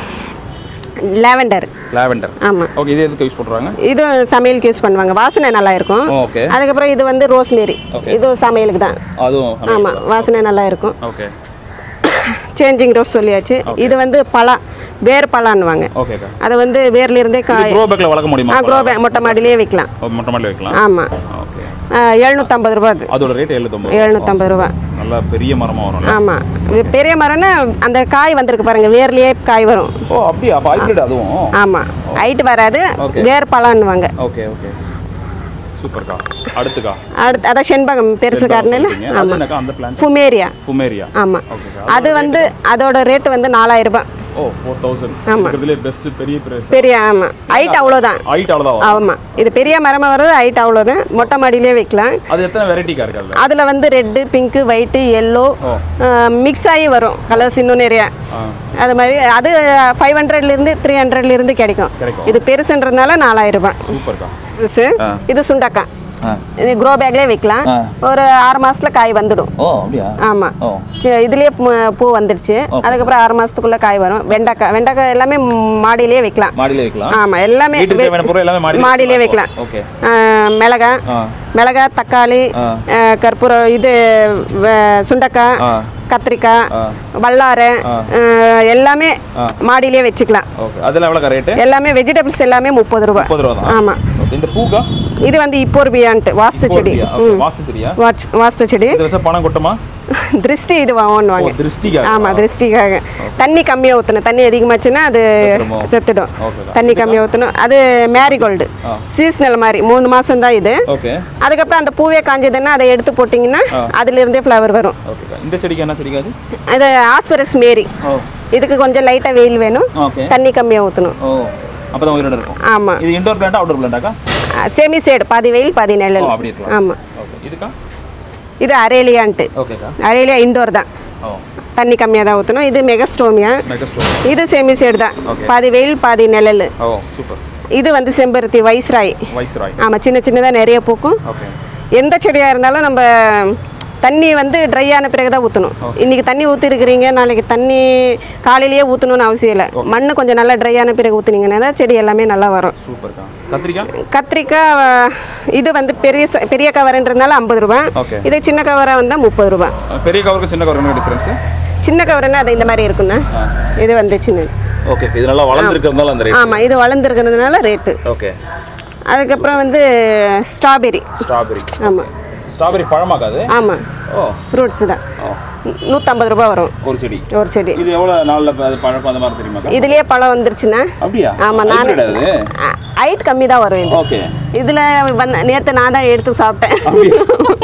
லாவெண்டர் லாவெண்டர் ஆமாம் ஓகே இது எதுக்கு யூஸ் பண்ணுறாங்க இது சமையலுக்கு யூஸ் பண்ணுவாங்க வாசனை நல்லா இருக்கும் ஓகே அதுக்கப்புறம் இது வந்து ரோஸ்மேரி Okay. இது சமையலுக்கு தான் அதுவும் ஆமாம் வாசனை நல்லா இருக்கும் ஓகே சேஞ்சிங் ரோஸ் சொல்லியாச்சு இது வந்து பலா வேர் பலான்னுவாங்க ஓகேக்கா அதை வந்து வேர்ல இருந்தே இது காய் க்ரோ பேக்கில் வளர்க்க முடியுமா ஆ க்ரோ பேக் மொட்டை மாடியிலே வைக்கலாம் ஓ, மொட்டை மாடியில் வைக்கலாம் ஆமாம் ஓகே எழுநூற்றம்பது ரூபா அது அதோட ரேட் எழுநூத்தம்பது எழுநூற்றம்பது ரூபா நல்லா பெரிய மரமாக வரும் ஆமாம் பெரிய மரம்னா அந்த காய் வந்திருக்கு பாருங்க வேர்லயே காய் வரும் ஓ அப்படியா அப்போ ஹைப்ரிட் அதுவும் ஆமாம் ஹைட் வராது Okay. வேர் பலான்னுவாங்க ஓகே ஓகே சூப்பர்க்கா அடுத்துக்கா அடுத்து அதான் செண்பகம் பெருசு காட்டினில் சொல்றீங்க. அது ஆமாம் என்னக்கா அந்த பிளான் ஃபுமேரியா ஃபுமேரியா ஆமாம் ஓகேக்கா அது வந்து அதோட ரேட் வந்து நாலாயிரம் ரூபாய் ஓ ஃபோர் தௌசண்ட் ஆமா. இருக்கிறதுலே பெஸ்ட் பெரிய பிரைஸ் பெரிய ஆமாம் ஹைட் அவ்வளோதான் ஹைட் அவ்வளோதான் வரும். ஆமாம் இது பெரிய மரமாக வர்றது ஹைட் அவ்வளோதான் மொட்டை மாடியிலே வைக்கலாம் அது எத்தனை வெரைட்டிக்கா இருக்கு அதில் அதில் வந்து ரெட்டு பிங்க்கு ஒயிட்டு எல்லோ ஓ மிக்ஸ் ஆகி வரும் கலர்ஸ் இன்னும் நிறையா ஆ அது மாதிரி அது ஃபைவ் ஹண்ட்ரட்லேருந்து த்ரீ ஹண்ட்ரட்லேருந்து கிடைக்கும் கிடைக்கும் இது பெருசுன்றதுனால நாலாயிரம் ரூபாய் சூப்பர்க்கா பெருசு ஆ. இது சுண்டக்காய் ஆ இது க்ரோ பேக்லேயே வைக்கலாம் ஆ. ஒரு ஆறு மாசத்துல காய் வந்துடும் ஓ அப்படியா ஆமாம் ஓ இதுலேயே பூ வந்துடுச்சு அதுக்கப்புறம் ஆறு மாசத்துக்குள்ள காய் வரும் வெண்டைக்காய் வெண்டைக்காய் எல்லாமே மாடியிலே வைக்கலாம் மாடியிலே வைக்கலாம் ஆமாம் எல்லாமே வீட்டுக்கு தேவையான பொருள் எல்லாமே மாடியிலே மாடியிலே வைக்கலாம் ஓகே ஆ, மிளகாய் ஆ மிளகாய் தக்காளி ஆ. ஆ, கற்பூரம் இது வ- சுண்டக்காய் ஆ கத்திரிக்காய் ஆ. வல்லாரை அஹ், எல்லாமே மாடியிலே வச்சுக்கலாம் ஓகே அதெல்லாம் எவ்வளோக்கா ரேட்டு எல்லாமே வெஜிடபிள்ஸ் எல்லாமே முப்பது ரூபாய் முப்பது ரூபா தான் ஆமாம் ஓகே இந்த பூக்கா இது வந்து இப்போர்பியான்ட்டு வாஸ்து செடி போடுறியா? ஓகே, வாஸ்து சரியா வாட்ச்- வாஸ்து செடி இது வச்சா பணம் கொட்டமா திருஷ்டி இது ஓ வாங்குவாங்க திருஷ்டிக்காக ஆமாம் திருஷ்டிக்காக தண்ணி கம்மியாக ஊற்றணும் தண்ணி அதிகமாச்சுன்னா அது செத்துருமோ? செத்துடும் ஓகேக்கா. தண்ணி கம்மியாக ஊற்றணும் அது மேரிகோல்டு சீசனல் மாதிரி மூணு மாதம் தான் இது ஓகே அதுக்கப்புறம் அந்த பூவே காஞ்சதுன்னா அதை எடுத்து போட்டிங்கன்னா அதுலேருந்தே ஃப்ளவர் வரும் ஓகேக்கா இந்த செடிக்கு என்ன செடிக்காது அது ஆஸ்பரஸ் மேரி ஓ இதுக்கு கொஞ்சம் லைட்டாக வெயில் வேணும் ஓகே தண்ணி கம்மியாக ஊற்றணும் ஓ அப்போ தான் உயிரோட இருக்கும் ஆமாம் இது இன்டோர் பிளான்ட்டா அவுட்டோர் பிளான்ட்டாக்கா செமி சைடு பாதி வெயில் பாதி ஓ நிழல் அப்படி இருக்கலாம் ஆமாம் ஓகே இதுக்கா இது அரேலியான்ட்டு ஓகேக்கா அரேலியா இண்டோர் தான் ஓ தண்ணி கம்மியாக தான் ஊற்றணும் இது மெகஸ்டோமியா மெகஸ்டோர் இது செமி சைடு தான் Okay. பாதி வெயில் பாதி நிழல் ஓ சூப்பர் இது வந்து செம்பருத்தி வைஸ்ராய் வைஸ்ராய் ஆமாம் சின்ன சின்னதாக நிறைய பூக்கும் ஓகே எந்த செடியாக இருந்தாலும் நம்ம தண்ணி வந்து ட்ரை ஆன பிறகு தான் ஊற்றணும் இன்றைக்கி தண்ணி ஊற்றிருக்கிறீங்க நாளைக்கு தண்ணி காலையிலேயே ஊற்றணும்னு அவசியம் இல்லை மண் கொஞ்சம் நல்லா ட்ரை ஆன பிறகு ஊற்றுனீங்கன்னா தான் செடி எல்லாமே நல்லா வரும் சூப்பர்க்கா கத்திரிக்காய் கத்திரிக்காய் அஹ், இது வந்து பெரிய ச- பெரிய கவர்ன்றதுனால ஐம்பது ரூபா ஓகே இது சின்ன கவராக வந்தால் முப்பது ரூபா பெரிய கவருக்கு சின்ன கவருக்கு டிஃப்ரென்ஸு சின்ன கவர்னா அது இந்த மாதிரி இருக்குண்ணா இது வந்து சின்னது ஓகே இது நல்லா வளர்ந்துருக்கிறதுனால அந்த ரேட் ஆமாம் இது வளர்ந்துருக்கிறதுனால ரேட்டு ஓகே அதுக்கப்புறம் வந்து ஸ்ட்ராபெரி ஸ்ட்ராபெரி ஆமாம் ஸ்ட்ராபெரி பழமாக்காது ஆமாம் ஓ ஃப்ரூட்ஸ் தான் ஓ நூற்றம்பது ரூபா வரும் ஒரு செடி ஒரு செடி இது எவ்வளோ நாளில் அது பழக்கம் அந்த மாதிரி தெரியுமாக்கா இதுலயே பழம் வந்துருச்சுன்னா அப்படியா ஆமாம் நான் Hybrid அது ஹைட் கம்மி தான் வரும் இது ஓகே இதில் வந்து நேற்று நான் தான் எடுத்து சாப்பிட்டேன் அப்படியா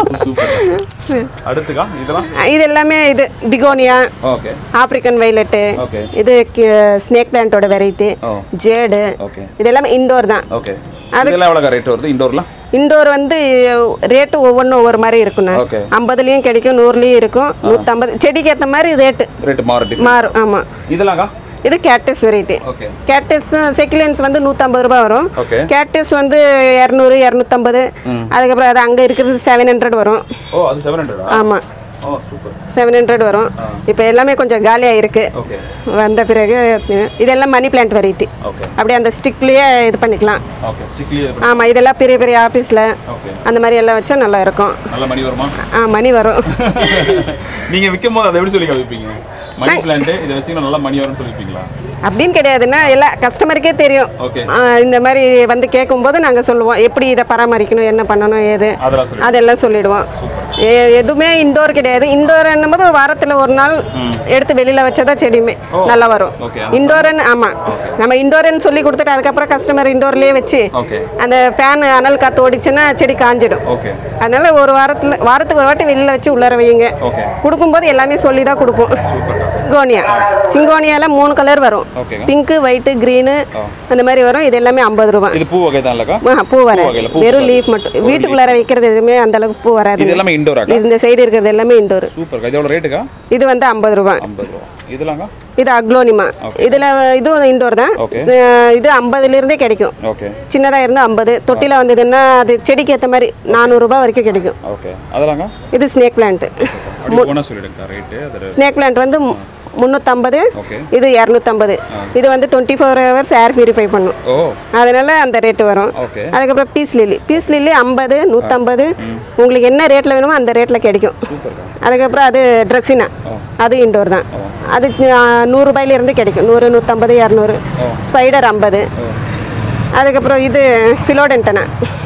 சூப்பர் அடுத்துக்கா இதெல்லாம் இது எல்லாமே இது begonia okay African violet okay இது ஸ்னேக் பிளான்ட்டோட வெரைட்டி ஓ ஜேடு ஓகே இது எல்லாமே இண்டோர் தான் ஓகே இதெல்லாம் எவ்வளோ ரேட் வருது இண்டோர்லாம் இண்டோர் வந்து ரேட்டு ஒவ்வொன்றும் ஒவ்வொரு மாதிரி இருக்குண்ணா ஓகே ஐம்பதுலேயும் கிடைக்கும் நூறுலேயும் இருக்கும் நூற்றம்பது செடிக்கு ஏற்ற மாதிரி ரேட்டு ரேட்டு மாறும் மாறும் ஆமாம் இதெல்லாம்க்கா இது cactus variety okay cactus succulents வந்து நூற்றம்பது ரூபாய் வரும் ஓகே கேக்டஸ் வந்து இரநூறு இரநூத்தம்பது அதுக்கப்புறம் அது அங்கே இருக்கிறது செவன் ஹண்ட்ரட் வரும் ஓ அது செவன் ஹண்ட்ரடா ஆமாம் ஓ சூப்பர் செவன் ஹண்ட்ரட் வரும் இப்போ எல்லாமே கொஞ்சம் காலியாக இருக்குது ஓகே வந்த பிறகு இதெல்லாம் மணி பிளான்ட் வெரைட்டி ஓகே அப்படியே அந்த ஸ்டிக்லேயே இது பண்ணிக்கலாம் ஓகே ஸ்டிக்லி ஆமாம் இதெல்லாம் பெரிய பெரிய ஆஃபீஸில் ஓகே அந்த மாதிரி எல்லாம் வச்சா நல்லா இருக்கும் நல்ல மணி வருமா ஆ மணி வரும் நீங்க விற்கும் போது அதை எப்படி சொல்லி விற்பீங்க மணி பிளான்ட் இதை வச்சீங்கன்னா நல்லா மணி வரும்னு சொல்லிப்பீங்களா அப்படின்னு கிடையாதுன்னா எல்லா கஸ்டமருக்கே தெரியும் ஓகே ஆ, இந்த மாதிரி வந்து கேட்கும்போது நாங்கள் சொல்லுவோம் எப்படி இதை பராமரிக்கணும் என்ன பண்ணணும் ஏது அதெல்லாம் சொல்லி அதெல்லாம் சொல்லிடுவோம் எ- எதுவுமே இண்டோர் கிடையாது இண்டோர் என்னும்போது வாரத்தில் ஒரு நாள் எடுத்து வெளியில் வச்சதா செடியுமே நல்லா வரும் ஓகே இண்டோர்னு ஆமாம் நம்ம இண்டோர்னு சொல்லி கொடுத்துட்டு அதுக்கப்புறம் கஸ்டமர் இண்டோர்லேயே வச்சு ஓகே அந்த ஃபேன் அனல் காற்று ஓடிச்சுன்னா செடி காஞ்சிடும் ஓகே அதனால ஒரு வாரத்தில் வாரத்துக்கு ஒரு வாட்டி வெளியில் வச்சு உள்ளார வைங்க ஓகே கொடுக்கும்போது எல்லாமே சொல்லி தான் கொடுப்போம் சூப்பர்க்கா சிங்கோனியா சிங்கோனியால மூணு கலர் வரும் ஓகேங்க பிங்க்கு ஒயிட்டு க்ரீனு அந்த மாதிரி வரும் இது எல்லாமே ஐம்பது ரூபா இது பூ வகை தான் இல்லக்கா ஆ, பூ வராது வகையில பூ வெறும் லீஃப் மட்டும் வீட்டுக்குள்ளார வைக்கிறது எதுவுமே அந்த அளவுக்கு பூ வராது இது எல்லாமே இண்டோராக்கா இந்த சைடு இருக்கிறது எல்லாமே இண்டோர் சூப்பர்க்கா இது எவ்வளோ ரேட்டுக்கா இது வந்து ஐம்பது ரூபா ஐம்பது ரூபா இதெல்லாங்க இது அக்லோனிமா இதில் இதுவும் இண்டோர் தான் Okay. ச- இது ஐம்பதுலேருந்தே கிடைக்கும் ஓகே சின்னதாக இருந்து ஐம்பது தொட்டியில் வந்ததுன்னா அது செடிக்கு ஏற்ற மாதிரி நானூறுரூபா வரைக்கும் கிடைக்கும் ஓகே அதெல்லாங்க இது ஸ்னேக் பிளான்ட்டு அப்படி போனால் சொல்லிடுங்கக்கா ரேட்டு அது ஸ்னேக் பிளான்ட் வந்து மு- முந்நூற்றம்பது ஓகே இது இரநூத்தம்பது இது வந்து twenty four hours air purify பண்ணும் ஓ அதனால அந்த ரேட்டு வரும் ஓகே அதுக்கப்புறம் பீஸ் லில்லி பீஸ் லில்லி ஐம்பது நூற்றம்பது உங்களுக்கு என்ன ரேட்டில் வேணுமோ அந்த ரேட்டில் கிடைக்கும் சூப்பர்க்கா அதுக்கப்புறம் அது ட்ரெஸ்ஸினா அது இண்டோர் தான் அது நூறுரூபாயிலேருந்து கிடைக்கும் நூறு நூற்றம்பது இரநூறு ஸ்பைடர் ஐம்பது அதுக்கப்புறம் இது ஃபிலோடென்டனா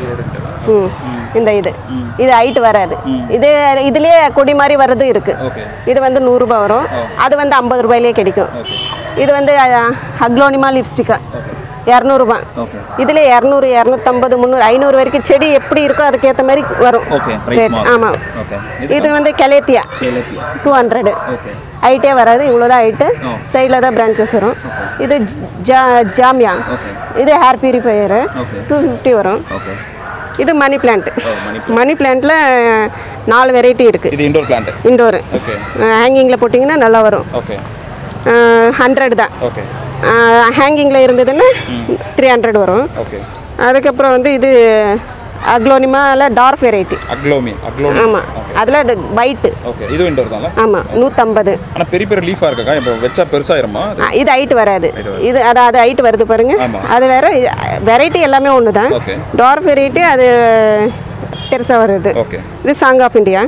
ம் இந்த இது இது ஹைட் வராது இது இதுலேயே கொடி மாதிரி வர்றதும் இருக்குது ஓகே இது வந்து நூறுரூபா வரும் அது வந்து ஐம்பது ரூபாயிலே கிடைக்கும் இது வந்து அக்லோனிமா லிப்ஸ்டிக்கா இரநூறுபா ஓகே இதில் இரநூறு இரநூத்தம்பது முந்நூறு ஐநூறு வரைக்கும் செடி எப்படி இருக்கோ அதுக்கேற்ற மாதிரி வரும் ஓகே ப்ரைஸ் ரேட் ஆமாம் ஓகே இது வந்து கெலேத்தியா ஏலக்கியா டூ ஹண்ட்ரடு ஓகே ஹைட்டே வராது இவ்வளோதான் ஹைட்டு சைடில் தான் பிரான்ச்சஸ் வரும் இது ஜா ஜாமியா இது air purifier Okay. Two fifty வரும் ஓகே இது மணி பிளான்ட் ஓ மணி மணி பிளான்ட்டில் நாலு வெரைட்டி இருக்குது இது இண்டோர் பிளான்ட் இண்டோரு ஓகே ஹேங்கிங்கில் போட்டிங்கன்னா நல்லா வரும் ஓகே ஹண்ட்ரட் தான் ஓகே ஹேங்கிங்கில் இருந்ததுன்னா த்ரீ ஹண்ட்ரட் வரும் ஓகே அதுக்கப்புறம் வந்து இது அக்லோனிமாவில் டார்க் வெரைட்டி அக்லோமி அக்லோமி ஆமாம் அதில் ஒயிட்டு ஓகே இது இண்டோர் தான்ல ஆமாம் நூற்றம்பது ஆனால் பெரிய பெரிய லீஃபாக இருக்கா இப்போ வச்சா பெருசாயிருமா அது? இது ஹைட் வராது இது அது அது ஹைட் வருது பாருங்க ஆமா. அது வேற வெரைட்டி எல்லாமே ஒன்று தான் ஓகே டார்க் வெரைட்டி அது பெருசாக வருது ஓகே இது சாங் ஆஃப் இந்தியா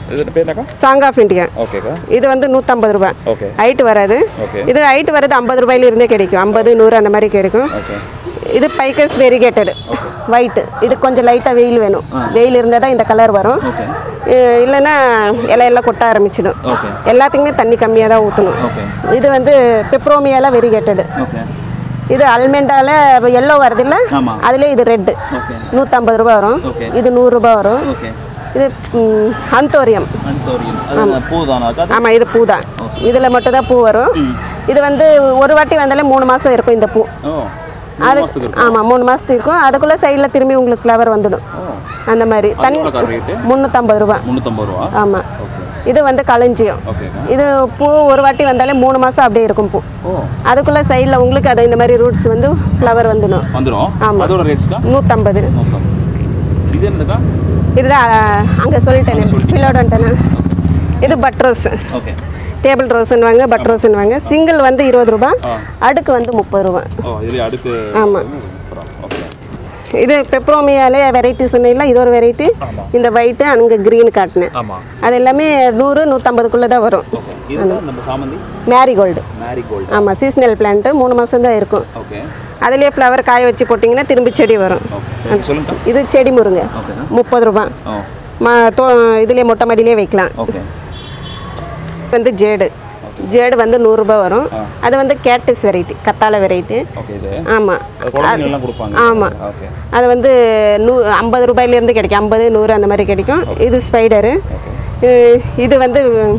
இது பேருனாக்கா சாங் ஆஃப் இண்டியா ஓகேக்கா இது வந்து நூற்றம்பது ரூபாய் ஓகே ஹைட்டு வராது ஓகே இது ஹைட்டு வர்றது ஐம்பது ரூபாயில இருந்தே கிடைக்கும் ஐம்பது நூறு அந்த மாதிரி கிடைக்கும் ஓகே இது பைக்கஸ் வெரிகேட்டட் ஒயிட்டு இது கொஞ்சம் லைட்டாக வெயில் வேணும் வெயில் இருந்தால் தான் இந்த கலர் வரும் ஓகே இ- இல்லைன்னா இலையெல்லாம் கொட்ட ஆரம்பிச்சிடும் ஓகே எல்லாத்துக்குமே தண்ணி கம்மியாக தான் ஊற்றணும் ஓகே இது வந்து பெப்ரோமியால வெரிகேட்டடு ஓகே இது அல்மெண்டால எல்லோ வருதுல்ல ஆமா. அதுலேயே இது ரெட்டு ஓகே நூற்றம்பது ரூபா வரும் ஓகே. இது நூறுரூபா வரும் ஓகே இது ம், அந்தோரியம் அன்டோரியன் அது பூ தானாக்கா அது ஆமாம் இது பூ தான் இதில் மட்டும் தான் பூ வரும் இது வந்து ஒரு வாட்டி வந்தாலே மூணு மாதம் இருக்கும் இந்த பூ ஓ அது மாதத்துக்கு இருக்கு ஆமாம் மூணு மாதத்துக்கு இருக்கும் அதுக்குள்ளே சைடில் திரும்பி உங்களுக்கு ஃப்ளவர் வந்துடும் ஓ அந்த மாதிரி தண்ணி எவ்வளோக்கா ரேட்டு முந்நூற்றம்பது ரூபா முந்நூற்றம்பது ரூபா ஆமாம் ஓகே இது வந்து களஞ்சியம் ஓகேக்கா இது பூ ஒரு வாட்டி வந்தாலே மூணு மாதம் அப்படியே இருக்கும் பூ ஓ அதுக்குள்ளே சைடில் உங்களுக்கு அது இந்த மாதிரி ரூட்ஸ் வந்து ஃப்ளவர் வந்துடும் வந்துடும் ஆமா. அதோட ரேட்ஸ்க்கா நூற்றம்பது மொத்தம் இது என்னதுக்கா இதுதான் அங்கே சொல்லிட்டேனே பிலோடன்ட்டேனே இது பட் ரோஸ் ஓகே டேபிள் ரோஸ்ன்னுவாங்க பட் ரோஸ்ன்னுவாங்க சிங்கிள் வந்து இருபது ரூபா ஆ. அடுக்கு வந்து முப்பது ரூபா ஓ இதுலேயே அடுத்து ஆமாம் ஓகே இது பெப்ரோமியாலே வெரைட்டி சொன்னீங்களா இது ஒரு வெரைட்டி ஆமா. இந்த ஒயிட்டு அங்கே க்ரீன் காட்டினேன் ஆமாம் அது எல்லாமே நூறு நூற்றம்பதுக்குள்ளே தான் வரும் ஓகே இது நம்ம சாமந்தி மேரிகோல்டு மேரிகோல்டு ஆமாம் சீசனல் பிளான்ட்டு மூணு மாதம் தான் இருக்கும் ஓகே அதுலேயே ஃப்ளவர் காய வச்சு போட்டிங்கன்னா திரும்பி செடி வரும் ஓகே சொல்லுங்கக்கா இது செடி முருங்கை ஓகேண்ணா முப்பது ரூபா ஓ மா தோ இதுலேயே மொட்டை மாடியிலே வைக்கலாம் ஓகே வந்து ஜேடு ஜேடு வந்து நூறுரூபா வரும் அது வந்து கேட்டஸ் வெரைட்டி கத்தாழை வெரைட்டி ஓகே இது ஆமாம் அது குழந்தைங்கலாம் கொடுப்பாங்க ஆமாம் ஓகே அது வந்து நூ ஐம்பது ரூபாயிலேருந்து கிடைக்கும் ஐம்பது நூறு அந்த மாதிரி கிடைக்கும் இது ஸ்பைடரு இது வந்து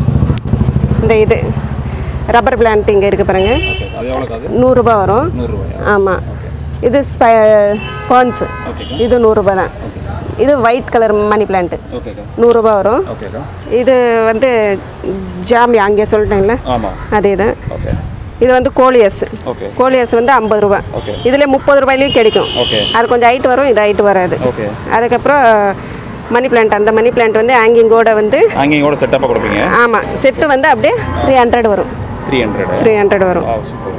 இந்த இது ரப்பர் பிளான்ட் இங்கே இருக்குது பாருங்க ஓகே அது எவ்வளோக்கா அது நூறுரூபா வரும் நூறுரூவாயா ஆமாம் இது ஸ்பை ஃபான்ஸ் ஓகேக்கா இது நூறுரூபா தான் இது ஒயிட் கலர் மணி பிளான்ட்டு ஓகேக்கா நூறுரூபா வரும் ஓகேக்கா இது வந்து ஜாமியா அங்கே சொல்லிட்டேன்ல ஆமாம் அதே தான் ஓகே இது வந்து கோலியஸ் ஓகே கோலியஸ் வந்து ஐம்பது ரூபா ஓகே இதில் முப்பது ரூபாயிலையும் கிடைக்கும் ஓகே அது கொஞ்சம் ஹைட் வரும் இது ஹைட் வராது ஓகே அதுக்கப்புறம் மணி பிளான்ட் அந்த மணி பிளான்ட் வந்து ஹேங்கிங்கோட வந்து அங்கேயும் கூட செட்டப்பாக கொடுப்பீங்க ஆமாம் செட்டு வந்து அப்படியே த்ரீ ஹண்ட்ரட் வரும் த்ரீ ஹண்ட்ரட் த்ரீ ஹண்ட்ரட் வரும் ஆ சூப்பர்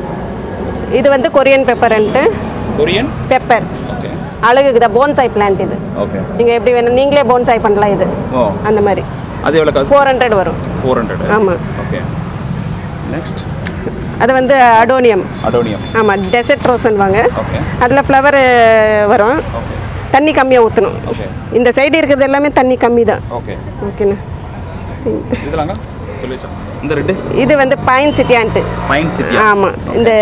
இது வந்து கொரியன் பெப்பர்ன்ட்டு கொரியன் பெப்பர் ஓகே அழகுக்கு தான் போன்சாய் பிளான்ட் இது ஓகே நீங்கள் எப்படி வேணும் நீங்களே போன்சாய் பண்ணலாம் இது ஓ அந்த மாதிரி அது எவ்வளோ காசு ஃபோர் ஹண்ட்ரட் வரும் ஃபோர் ஹண்ட்ரட் ஆமாம் ஓகே நெக்ஸ்ட் அது வந்து அடோனியம் அடோனியம் ஆமாம் டெசர்ட் ரோஸ்ன்னுவாங்க ஓகே அதில் ஃப்ளவர் வரும் ஓகே தண்ணி கம்மியாக ஊற்றணும் ஓகே இந்த சைடு இருக்கிறது எல்லாமே தண்ணி கம்மி தான் ஓகே ஓகேண்ணா இதெல்லாங்க சொல்லி இந்த ரெட்டு இது வந்து பைன் சிட்டியான்ட்டு பைன் சிட்டி ஆமாம் இந்த